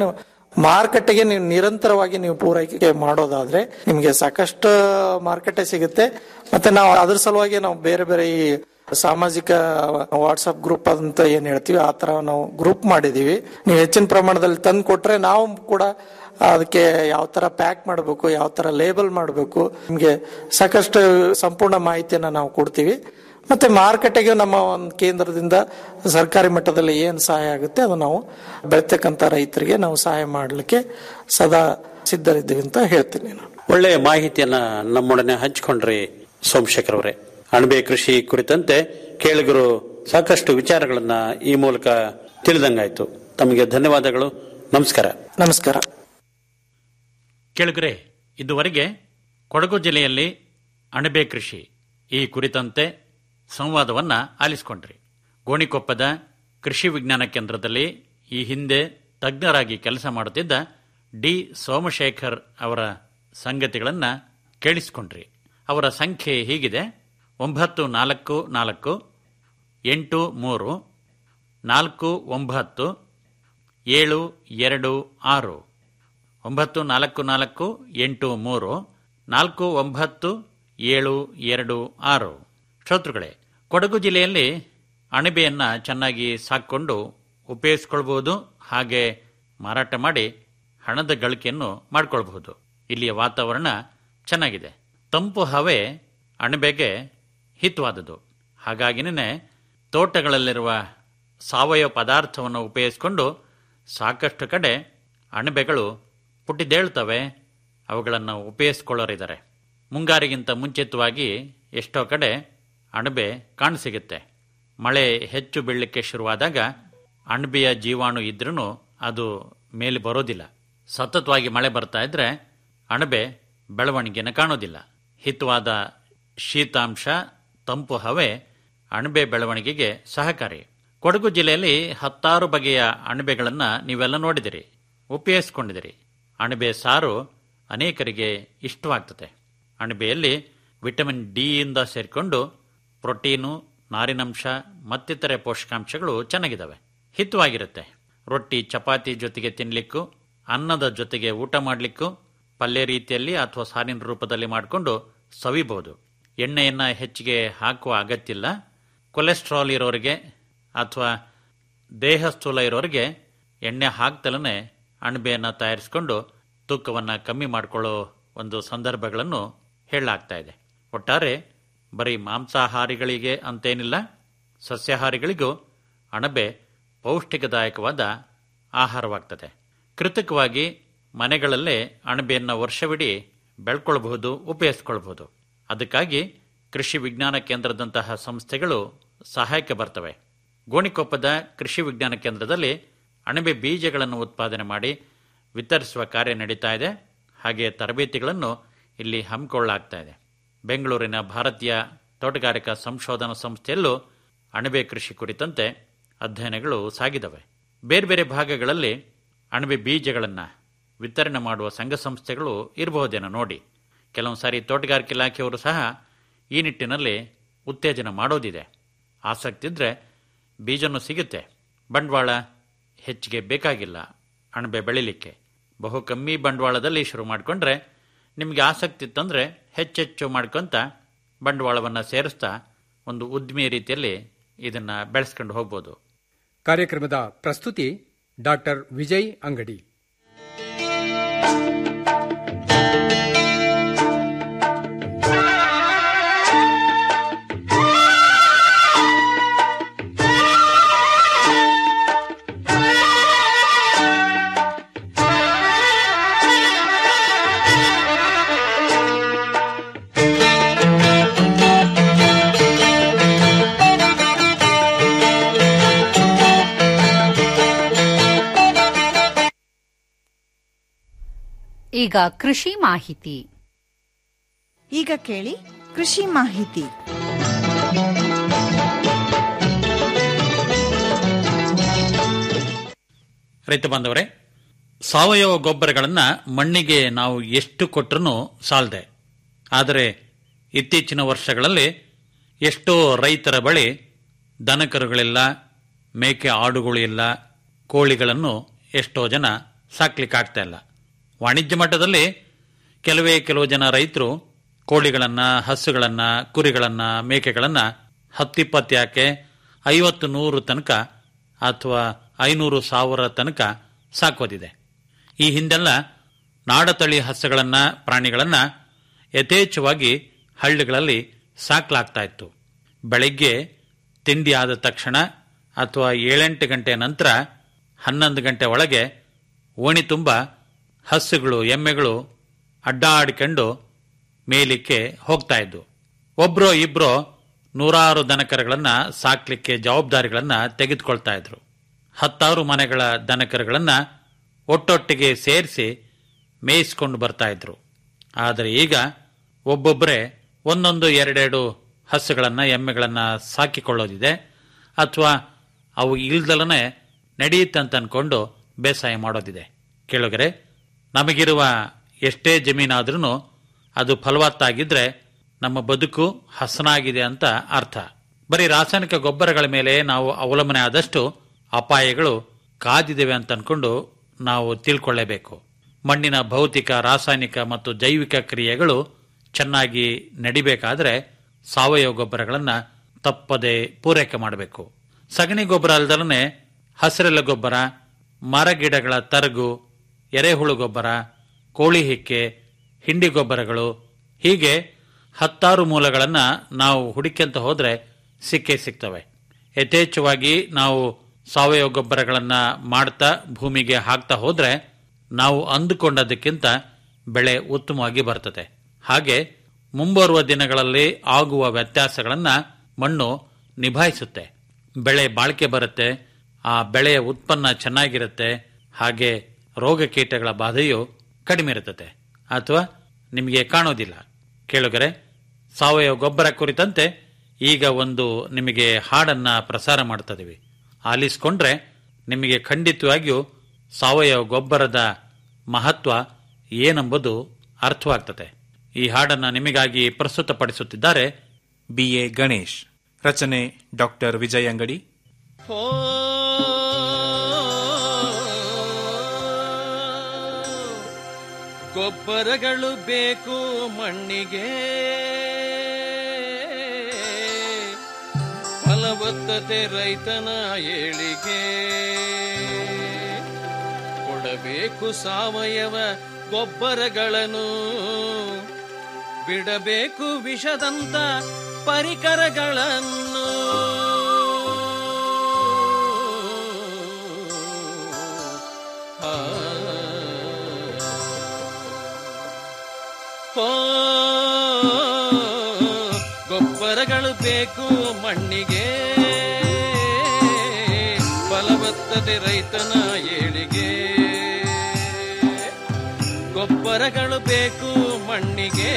ಮಾರುಕಟ್ಟೆಗೆ ನೀವು ನಿರಂತರವಾಗಿ ನೀವು ಪೂರೈಕೆ ಮಾಡೋದಾದ್ರೆ ನಿಮಗೆ ಸಾಕಷ್ಟು ಮಾರುಕಟ್ಟೆ ಸಿಗುತ್ತೆ ಮತ್ತೆ ನಾವು ಅದ್ರ ಸಲುವಾಗಿ ನಾವು ಬೇರೆ ಬೇರೆ ಈ ಸಾಮಾಜಿಕ ವಾಟ್ಸ್ಆಪ್ ಗ್ರೂಪ್ ಅಂತ ಏನ್ ಹೇಳ್ತೀವಿ ಆ ತರ ನಾವು ಗ್ರೂಪ್ ಮಾಡಿದೀವಿ ನೀವು ಹೆಚ್ಚಿನ ಪ್ರಮಾಣದಲ್ಲಿ ತಂದು ಕೊಟ್ರೆ ನಾವು ಕೂಡ ಅದಕ್ಕೆ ಯಾವ ತರ ಪ್ಯಾಕ್ ಮಾಡಬೇಕು ಯಾವ ತರ ಲೇಬಲ್ ಮಾಡಬೇಕು ನಿಮಗೆ ಸಾಕಷ್ಟು ಸಂಪೂರ್ಣ ಮಾಹಿತಿಯನ್ನ ನಾವು ಕೊಡ್ತೀವಿ ಮತ್ತೆ ಮಾರುಕಟ್ಟೆಗೆ ನಮ್ಮ ಒಂದು ಕೇಂದ್ರದಿಂದ ಸರ್ಕಾರಿ ಮಟ್ಟದಲ್ಲಿ ಏನು ಸಹಾಯ ಆಗುತ್ತೆ ಅದು ನಾವು ಬೆಳಿತಕ್ಕಂಥ ರೈತರಿಗೆ ನಾವು ಸಹಾಯ ಮಾಡಲಿಕ್ಕೆ ಸದಾ ಸಿದ್ಧರಿದ್ದೀವಿ ಅಂತ ಹೇಳ್ತೀನಿ ನಾನು ಒಳ್ಳೆಯ ಮಾಹಿತಿಯನ್ನ ನಮ್ಮೊಡನೆ ಹಂಚಿಕೊಂಡ್ರಿ ಸೋಮಶೇಖರ್ ಅವರೇ ಅಣಬೆ ಕೃಷಿ ಕುರಿತಂತೆ ಕೇಳಿಗರು ಸಾಕಷ್ಟು ವಿಚಾರಗಳನ್ನ ಈ ಮೂಲಕ ತಿಳಿದಂಗಾಯ್ತು ತಮಗೆ ಧನ್ಯವಾದಗಳು ನಮಸ್ಕಾರ ನಮಸ್ಕಾರ ಕೇಳುಗರೆ ಇದುವರೆಗೆ ಕೊಡಗು ಜಿಲ್ಲೆಯಲ್ಲಿ ಅಣಬೆ ಕೃಷಿ ಈ ಕುರಿತಂತೆ ಸಂವಾದವನ್ನ ಆಲಿಸಿಕೊಂಡ್ರಿ ಗೋಣಿಕೊಪ್ಪದ ಕೃಷಿ ವಿಜ್ಞಾನ ಕೇಂದ್ರದಲ್ಲಿ ಈ ಹಿಂದೆ ತಜ್ಞರಾಗಿ ಕೆಲಸ ಮಾಡುತ್ತಿದ್ದ ಡಿ ಸೋಮಶೇಖರ್ ಅವರ ಸಂಗತಿಗಳನ್ನ ಕೇಳಿಸಿಕೊಂಡ್ರಿ ಅವರ ಸಂಖ್ಯೆ ಹೀಗಿದೆ ಒಂಬತ್ತು ನಾಲ್ಕು ನಾಲ್ಕು ಎಂಟು ಮೂರು ನಾಲ್ಕು ಒಂಬತ್ತು ಏಳು ಎರಡು ಆರು ಒಂಬತ್ತು ನಾಲ್ಕು ನಾಲ್ಕು ಎಂಟು ಮೂರು ನಾಲ್ಕು ಒಂಬತ್ತು ಏಳು ಎರಡು ಆರು ಶ್ರೋತೃಗಳೇ ಕೊಡಗು ಜಿಲ್ಲೆಯಲ್ಲಿ ಅಣಬೆಯನ್ನ ಚೆನ್ನಾಗಿ ಸಾಕೊಂಡು ಉಪಯೋಗಿಸ್ಕೊಳ್ಬಹುದು ಹಾಗೆ ಮಾರಾಟ ಮಾಡಿ ಹಣದ ಗಳಿಕೆಯನ್ನು ಮಾಡಿಕೊಳ್ಬಹುದು ಇಲ್ಲಿಯ ವಾತಾವರಣ ಚೆನ್ನಾಗಿದೆ ತಂಪು ಹವೆ ಅಣಬೆಗೆ ಹಿತವಾದುದು ಹಾಗಾಗಿನೇ ತೋಟಗಳಲ್ಲಿರುವ ಸಾವಯವ ಪದಾರ್ಥವನ್ನು ಉಪಯೋಗಿಸಿಕೊಂಡು ಸಾಕಷ್ಟು ಕಡೆ ಅಣಬೆಗಳು ಪುಟ್ಟಿದೇಳ್ತವೆ ಅವುಗಳನ್ನು ಉಪಯೋಗಿಸ್ಕೊಳ್ಳೋರಿದ್ದಾರೆ ಮುಂಗಾರಿಗಿಂತ ಮುಂಚಿತವಾಗಿ ಎಷ್ಟೋ ಕಡೆ ಅಣಬೆ ಕಾಣಸಿಗುತ್ತೆ ಮಳೆ ಹೆಚ್ಚು ಬೀಳಲಿಕ್ಕೆ ಶುರುವಾದಾಗ ಅಣಬೆಯ ಜೀವಾಣು ಇದ್ರೂ ಅದು ಮೇಲೆ ಬರೋದಿಲ್ಲ ಸತತವಾಗಿ ಮಳೆ ಬರ್ತಾ ಇದ್ರೆ ಅಣಬೆ ಬೆಳವಣಿಗೆನ ಕಾಣೋದಿಲ್ಲ ಹಿತವಾದ ಶೀತಾಂಶ ತಂಪು ಹವೆ ಅಣಬೆ ಬೆಳವಣಿಗೆಗೆ ಸಹಕಾರಿ ಕೊಡಗು ಜಿಲ್ಲೆಯಲ್ಲಿ ಹತ್ತಾರು ಬಗೆಯ ಅಣಬೆಗಳನ್ನು ನೀವೆಲ್ಲ ನೋಡಿದಿರಿ ಉಪಯೋಗಿಸ್ಕೊಂಡಿದಿರಿ ಅಣಬೆ ಸಾರು ಅನೇಕರಿಗೆ ಇಷ್ಟವಾಗ್ತದೆ ಅಣಬೆಯಲ್ಲಿ ವಿಟಮಿನ್ ಡಿ ಇಂದ ಸೇರಿಕೊಂಡು ಪ್ರೋಟೀನು ನಾರಿನಂಶ ಮತ್ತಿತರೆ ಪೋಷಕಾಂಶಗಳು ಚೆನ್ನಾಗಿದ್ದಾವೆ ಹಿತವಾಗಿರುತ್ತೆ ರೊಟ್ಟಿ ಚಪಾತಿ ಜೊತೆಗೆ ತಿನ್ಲಿಕ್ಕೂ ಅನ್ನದ ಜೊತೆಗೆ ಊಟ ಮಾಡಲಿಕ್ಕೂ ಪಲ್ಯ ರೀತಿಯಲ್ಲಿ ಅಥವಾ ಸಾರಿನ ರೂಪದಲ್ಲಿ ಮಾಡಿಕೊಂಡು ಸವಿಬಹುದು ಎಣ್ಣೆಯನ್ನ ಹೆಚ್ಚಿಗೆ ಹಾಕುವ ಅಗತ್ಯ ಇಲ್ಲ ಕೊಲೆಸ್ಟ್ರಾಲ್ ಇರೋರಿಗೆ ಅಥವಾ ದೇಹ ಸ್ಥೂಲ ಇರೋರಿಗೆ ಎಣ್ಣೆ ಹಾಕ್ತಲೇ ಅಣಬೆಯನ್ನು ತಯಾರಿಸಿಕೊಂಡು ತೂಕವನ್ನು ಕಮ್ಮಿ ಮಾಡಿಕೊಳ್ಳೋ ಒಂದು ಸಂದರ್ಭಗಳನ್ನು ಹೇಳಲಾಗ್ತಾ ಇದೆ ಒಟ್ಟಾರೆ ಬರೀ ಮಾಂಸಾಹಾರಿಗಳಿಗೆ ಅಂತೇನಿಲ್ಲ ಸಸ್ಯಾಹಾರಿಗಳಿಗೂ ಅಣಬೆ ಪೌಷ್ಟಿಕದಾಯಕವಾದ ಆಹಾರವಾಗ್ತದೆ ಕೃತಕವಾಗಿ ಮನೆಗಳಲ್ಲೇ ಅಣಬೆಯನ್ನು ವರ್ಷವಿಡೀ ಬೆಳ್ಕೊಳ್ಬಹುದು ಉಪಯೋಗಿಸ್ಕೊಳ್ಬಹುದು ಅದಕ್ಕಾಗಿ ಕೃಷಿ ವಿಜ್ಞಾನ ಕೇಂದ್ರದಂತಹ ಸಂಸ್ಥೆಗಳು ಸಹಾಯಕ್ಕೆ ಬರ್ತವೆ ಗೋಣಿಕೊಪ್ಪದ ಕೃಷಿ ವಿಜ್ಞಾನ ಕೇಂದ್ರದಲ್ಲಿ ಅಣಬೆ ಬೀಜಗಳನ್ನು ಉತ್ಪಾದನೆ ಮಾಡಿ ವಿತರಿಸುವ ಕಾರ್ಯ ನಡೀತಾ ಇದೆ ಹಾಗೆ ತರಬೇತಿಗಳನ್ನು ಇಲ್ಲಿ ಹಮ್ಮಿಕೊಳ್ಳಲಾಗ್ತಾ ಇದೆ ಬೆಂಗಳೂರಿನ ಭಾರತೀಯ ತೋಟಗಾರಿಕಾ ಸಂಶೋಧನಾ ಸಂಸ್ಥೆಯಲ್ಲೂ ಅಣಬೆ ಕೃಷಿ ಕುರಿತಂತೆ ಅಧ್ಯಯನಗಳು ಸಾಗಿದವೆ ಬೇರೆ ಬೇರೆ ಭಾಗಗಳಲ್ಲಿ ಅಣಬೆ ಬೀಜಗಳನ್ನು ವಿತರಣೆ ಮಾಡುವ ಸಂಘ ಸಂಸ್ಥೆಗಳು ಇರಬಹುದೇನೋ ನೋಡಿ ಕೆಲವೊಂದು ಸಾರಿ ತೋಟಗಾರಿಕೆ ಇಲಾಖೆಯವರು ಸಹ ಈ ನಿಟ್ಟಿನಲ್ಲಿ ಉತ್ತೇಜನ ಮಾಡೋದಿದೆ ಆಸಕ್ತಿ ಇದ್ರೆ ಬೀಜನೂ ಸಿಗುತ್ತೆ ಬಂಡವಾಳ ಹೆಚ್ಚಿಗೆ ಬೇಕಾಗಿಲ್ಲ ಅಣಬೆ ಬೆಳಿಲಿಕ್ಕೆ ಬಹು ಕಮ್ಮಿ ಬಂಡವಾಳದಲ್ಲಿ ಶುರು ಮಾಡಿಕೊಂಡ್ರೆ ನಿಮಗೆ ಆಸಕ್ತಿ ಇತ್ತಂದ್ರೆ ಹೆಚ್ಚೆಚ್ಚು ಮಾಡ್ಕೊಂತ ಬಂಡವಾಳವನ್ನು ಸೇರಿಸ್ತಾ ಒಂದು ಉದ್ಯಮಿ ರೀತಿಯಲ್ಲಿ ಇದನ್ನ ಬೆಳೆಸ್ಕೊಂಡು ಹೋಗ್ಬೋದು ಕಾರ್ಯಕ್ರಮದ ಪ್ರಸ್ತುತಿ ಡಾಕ್ಟರ್ ವಿಜಯ್ ಅಂಗಡಿ ಈಗ ಕೃಷಿ ಮಾಹಿತಿ ಈಗ ಕೇಳಿ ಕೃಷಿ ಮಾಹಿತಿ ರೈತ ಬಾಂಧವರೇ ಸಾವಯವ ಗೊಬ್ಬರಗಳನ್ನು ಮಣ್ಣಿಗೆ ನಾವು ಎಷ್ಟು ಕೊಟ್ಟರೂ ಸಾಲದೆ ಆದರೆ ಇತ್ತೀಚಿನ ವರ್ಷಗಳಲ್ಲಿ ಎಷ್ಟೋ ರೈತರ ಬಳಿ ದನಕರುಗಳಿಲ್ಲ ಮೇಕೆ ಆಡುಗಳು ಇಲ್ಲ ಕೋಳಿಗಳನ್ನು ಎಷ್ಟೋ ಜನ ಸಾಕ್ಲಿಕ್ಕೆ ಆಗ್ತಾ ಇಲ್ಲ ವಾಣಿಜ್ಯ ಮಟ್ಟದಲ್ಲಿ ಕೆಲವೇ ಕೆಲವು ಜನ ರೈತರು ಕೋಳಿಗಳನ್ನ ಹಸುಗಳನ್ನ ಕುರಿಗಳನ್ನ ಮೇಕೆಗಳನ್ನ ಹತ್ತಿಪ್ಪತ್ತು ಯಾಕೆ ಐವತ್ತು ನೂರು ತನಕ ಅಥವಾ ಐನೂರು ಸಾವಿರ ತನಕ ಸಾಕೋದಿದೆ ಈ ಹಿಂದೆಲ್ಲ ನಾಡತಳಿ ಹಸುಗಳನ್ನ ಪ್ರಾಣಿಗಳನ್ನ ಯಥೇಚ್ಛವಾಗಿ ಹಳ್ಳಿಗಳಲ್ಲಿ ಸಾಕ್ಲಾಗ್ತಾ ಇತ್ತು ಬೆಳಿಗ್ಗೆ ತಿಂಡಿ ಆದ ತಕ್ಷಣ ಅಥವಾ ಏಳೆಂಟು ಗಂಟೆ ನಂತರ ಹನ್ನೊಂದು ಗಂಟೆ ಒಳಗೆ ಓಣಿ ತುಂಬ ಹಸುಗಳು ಎಮ್ಮೆಗಳು ಅಡ್ಡಾಡಿಕೊಂಡು ಮೇಲಿಕ್ಕೆ ಹೋಗ್ತಾ ಇದ್ವು ಒಬ್ರೋ ಇಬ್ರೋ ನೂರಾರು ದನಕರಗಳನ್ನ ಸಾಕ್ಲಿಕ್ಕೆ ಜವಾಬ್ದಾರಿಗಳನ್ನ ತೆಗೆದುಕೊಳ್ತಾ ಇದ್ರು ಹತ್ತಾರು ಮನೆಗಳ ದನಕರುಗಳನ್ನ ಒಟ್ಟೊಟ್ಟಿಗೆ ಸೇರಿಸಿ ಮೇಯಿಸ್ಕೊಂಡು ಬರ್ತಾ ಇದ್ರು ಆದರೆ ಈಗ ಒಬ್ಬೊಬ್ಬರೇ ಒಂದೊಂದು ಎರಡೆರಡು ಹಸುಗಳನ್ನ ಎಮ್ಮೆಗಳನ್ನ ಸಾಕಿಕೊಳ್ಳೋದಿದೆ ಅಥವಾ ಅವು ಇಲ್ದಲನೆ ನಡೆಯುತ್ತಂತ ಅನ್ಕೊಂಡು ಬೇಸಾಯ ಮಾಡೋದಿದೆ ಕೇಳುಗರೆ ನಮಗಿರುವ ಎಷ್ಟೇ ಜಮೀನಾದ್ರೂ ಅದು ಫಲವತ್ತಾಗಿದ್ರೆ ನಮ್ಮ ಬದುಕು ಹಸನಾಗಿದೆ ಅಂತ ಅರ್ಥ ಬರೀ ರಾಸಾಯನಿಕ ಗೊಬ್ಬರಗಳ ಮೇಲೆ ನಾವು ಅವಲಂಬನೆ ಆದಷ್ಟು ಅಪಾಯಗಳು ಕಾದಿದ್ದೇವೆ ಅಂತ ಅನ್ಕೊಂಡು ನಾವು ತಿಳ್ಕೊಳ್ಳೇಬೇಕು ಮಣ್ಣಿನ ಭೌತಿಕ ರಾಸಾಯನಿಕ ಮತ್ತು ಜೈವಿಕ ಕ್ರಿಯೆಗಳು ಚೆನ್ನಾಗಿ ನಡಿಬೇಕಾದ್ರೆ ಸಾವಯವ ಗೊಬ್ಬರಗಳನ್ನ ತಪ್ಪದೆ ಪೂರೈಕೆ ಮಾಡಬೇಕು ಸಗಣಿ ಗೊಬ್ಬರ ಅಲ್ದಲನೆ ಹಸಿರೆಲೆ ಗೊಬ್ಬರ ಮರಗಿಡಗಳ ತರಗು ಎರೆಹುಳು ಗೊಬ್ಬರ ಕೋಳಿ ಹಿಕ್ಕೆ ಹಿಂಡಿ ಗೊಬ್ಬರಗಳು ಹೀಗೆ ಹತ್ತಾರು ಮೂಲಗಳನ್ನ ನಾವು ಹುಡುಕ್ಯಂತ ಹೋದ್ರೆ ಸಿಕ್ಕೇ ಸಿಗ್ತವೆ ಯಥೇಚ್ಛವಾಗಿ ನಾವು ಸಾವಯವ ಗೊಬ್ಬರಗಳನ್ನ ಮಾಡ್ತಾ ಭೂಮಿಗೆ ಹಾಕ್ತಾ ಹೋದ್ರೆ ನಾವು ಅಂದುಕೊಂಡದಕ್ಕಿಂತ ಬೆಳೆ ಉತ್ತಮವಾಗಿ ಬರ್ತದೆ ಹಾಗೆ ಮುಂಬರುವ ದಿನಗಳಲ್ಲಿ ಆಗುವ ವ್ಯತ್ಯಾಸಗಳನ್ನ ಮಣ್ಣು ನಿಭಾಯಿಸುತ್ತೆ ಬೆಳೆ ಬಾಳಿಕೆ ಬರುತ್ತೆ ಆ ಬೆಳೆಯ ಉತ್ಪನ್ನ ಚೆನ್ನಾಗಿರುತ್ತೆ ಹಾಗೆ ರೋಗ ಕೀಟಗಳ ಬಾಧೆಯು ಕಡಿಮೆ ಇರುತ್ತದೆ ಅಥವಾ ನಿಮಗೆ ಕಾಣೋದಿಲ್ಲ ಕೇಳುಗರೆ ಸಾವಯವ ಗೊಬ್ಬರ ಕುರಿತಂತೆ ಈಗ ಒಂದು ನಿಮಗೆ ಹಾಡನ್ನ ಪ್ರಸಾರ ಮಾಡ್ತಿದ್ದೀವಿ ಆಲಿಸ್ಕೊಂಡ್ರೆ ನಿಮಗೆ ಖಂಡಿತವಾಗಿಯೂ ಸಾವಯವ ಗೊಬ್ಬರದ ಮಹತ್ವ ಏನೆಂಬುದು ಅರ್ಥವಾಗ್ತದೆ ಈ ಹಾಡನ್ನ ನಿಮಗಾಗಿ ಪ್ರಸ್ತುತಪಡಿಸುತ್ತಿದ್ದಾರೆ ಬಿ ಎ ಗಣೇಶ್ ರಚನೆ ಡಾಕ್ಟರ್ ವಿಜಯ್ ಅಂಗಡಿ ಗೊಬ್ಬರಗಳು ಬೇಕು ಮಣ್ಣಿಗೆ ಫಲವತ್ತತೆ ರೈತನ ಏಳಿಗೆ ಕೊಡಬೇಕು ಸಾವಯವ ಗೊಬ್ಬರಗಳನ್ನು ಬಿಡಬೇಕು ವಿಷದಂತ ಪರಿಕರಗಳನ್ನು ಆ ಓ, ಗೊಬ್ಬರಗಳು ಬೇಕು ಮಣ್ಣಿಗೆ ಫಲವತ್ತತೆ ರೈತನ ಏಳಿಗೆ ಗೊಬ್ಬರಗಳು ಬೇಕು ಮಣ್ಣಿಗೆ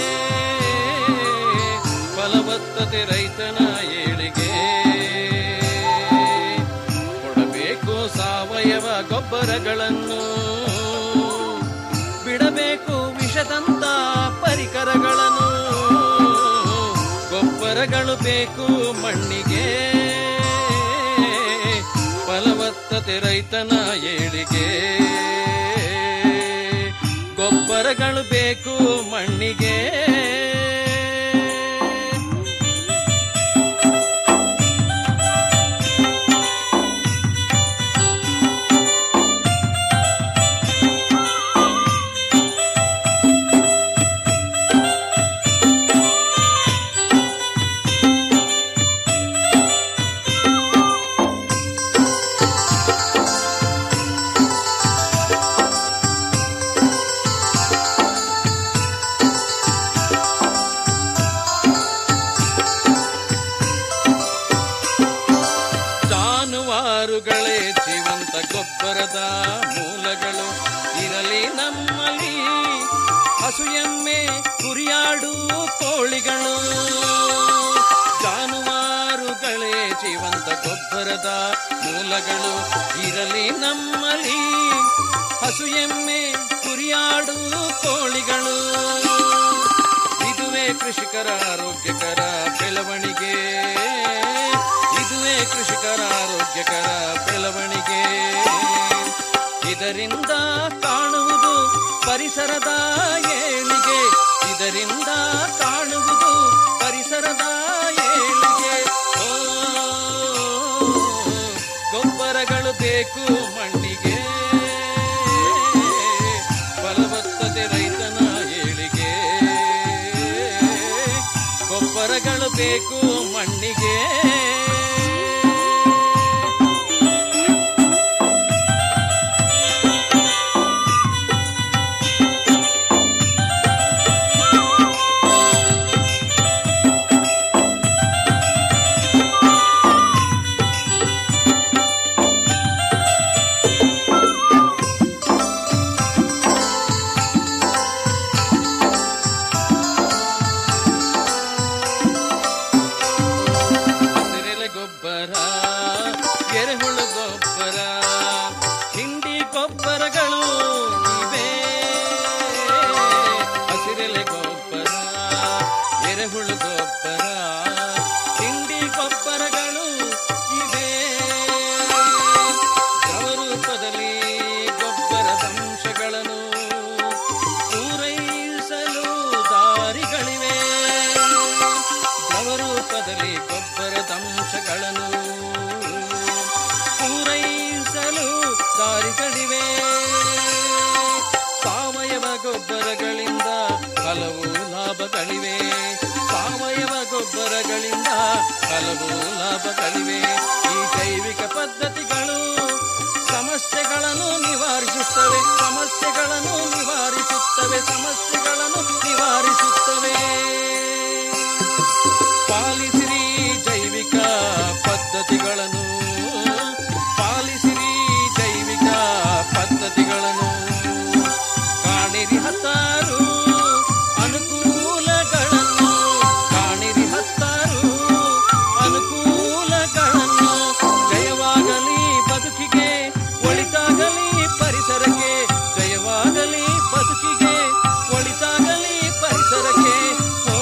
ಫಲವತ್ತತೆ ರೈತನ ಏಳಿಗೆ ಕೊಡಬೇಕು ಸಾವಯವ ಗೊಬ್ಬರಗಳನ್ನು ಬಿಡಬೇಕು ವಿಷದಂತ ಪರಿಕರಗಳನ್ನು ಗೊಬ್ಬರಗಳು ಬೇಕು ಮಣ್ಣಿಗೆ ಫಲವತ್ತತೆ ರೈತನ ಏಳಿಗೆ ಗೊಬ್ಬರಗಳು ಬೇಕು ಮಣ್ಣಿಗೆ ಜಾನುವಾರುಗಳೇ ಜೀವಂತ ಗೊಬ್ಬರದ ಮೂಲಗಳು ಇರಲಿ ನಮ್ಮಲ್ಲಿ ಹಸು ಎಮ್ಮೆ ಕುರಿಯಾಡು ಕೋಳಿಗಳು ಜಾನುವಾರುಗಳೇ ಜೀವಂತ ಗೊಬ್ಬರದ ಮೂಲಗಳು ಇರಲಿ ನಮ್ಮಲ್ಲಿ ಹಸು ಎಮ್ಮೆ ಕುರಿಯಾಡು ಕೋಳಿಗಳು ಇದುವೇ ಕೃಷಿಕರ ಆರೋಗ್ಯಕರ ಬೆಳವಣಿಗೆ ಇದುವೇ ಕೃಷಿಕರ ಆರೋಗ್ಯಕರ ಬೆಳವಣಿಗೆ ಇದರ ಇದರಿಂದ ಕಾಣುವುದು ಪರಿಸರದ ಏಳಿಗೆ ಇದರಿಂದ ಕಾಣುವುದು ಪರಿಸರದ ಏಳಿಗೆ ಓ, ಗೊಬ್ಬರಗಳು ಬೇಕು ಮಣ್ಣಿಗೆ ಫಲವತ್ತತೆ ರೈತನ ಏಳಿಗೆ ಗೊಬ್ಬರಗಳು ಬೇಕು ಮಣ್ಣಿಗೆ ಹಸಿರೆಲೆ ಗೊಬ್ಬರ ಎರೆಹುಳು ಗೊಬ್ಬರ ಹಿಂಡಿ ಗೊಬ್ಬರಗಳು ಇವೆ ಹಸಿರೆಲೆ ಗೊಬ್ಬರ ಎರೆಹುಳು ಗೊಬ್ಬರ ಹಿಂಡಿ ಗೊಬ್ಬರಗಳು ಇವೆ ದ್ರವರೂಪದಲ್ಲಿ ಗೊಬ್ಬರದ ಅಂಶಗಳನ್ನು ಪೂರೈಸಲು ದಾರಿಗಳಿವೆ ದ್ರವರೂಪದಲ್ಲಿ ಗೊಬ್ಬರದ ಅಂಶಗಳನ್ನು ಪೂರೈಸಲು ದಾರಿಗಳಿವೆ ಸಾವಯವ ಗೊಬ್ಬರಗಳಿಂದ ಹಲವು ಲಾಭಗಳಿವೆ ಸಾವಯವ ಗೊಬ್ಬರಗಳಿಂದ ಹಲವು ಲಾಭಗಳಿವೆ ಈ ಜೈವಿಕ ಪದ್ಧತಿಗಳು ಸಮಸ್ಯೆಗಳನ್ನು ನಿವಾರಿಸುತ್ತವೆ ಸಮಸ್ಯೆಗಳನ್ನು ನಿವಾರಿಸುತ್ತವೆ ಸಮಸ್ಯೆಗಳನ್ನು ನಿವಾರಿಸುತ್ತವೆ ಪಾಲಿಸಿರಿ ಜೈವಿಕ ಪದ್ಧತಿಗಳನ್ನು ಪಾಲಿಸಿರಿ ಜೈವಿಕ ಪದ್ಧತಿಗಳನ್ನು ಕಾಣಿರಿ ಹತ್ತಾರು ಅನುಕೂಲಗಳನ್ನು ಕಾಣಿರಿ ಹತ್ತಾರು ಅನುಕೂಲಗಳನ್ನು ಜಯವಾಗಲಿ ಬದುಕಿಗೆ ಒಳಿತಾಗಲಿ ಪರಿಸರಕ್ಕೆ ಜಯವಾಗಲಿ ಬದುಕಿಗೆ ಒಳಿತಾಗಲಿ ಪರಿಸರಕ್ಕೆ ಓ,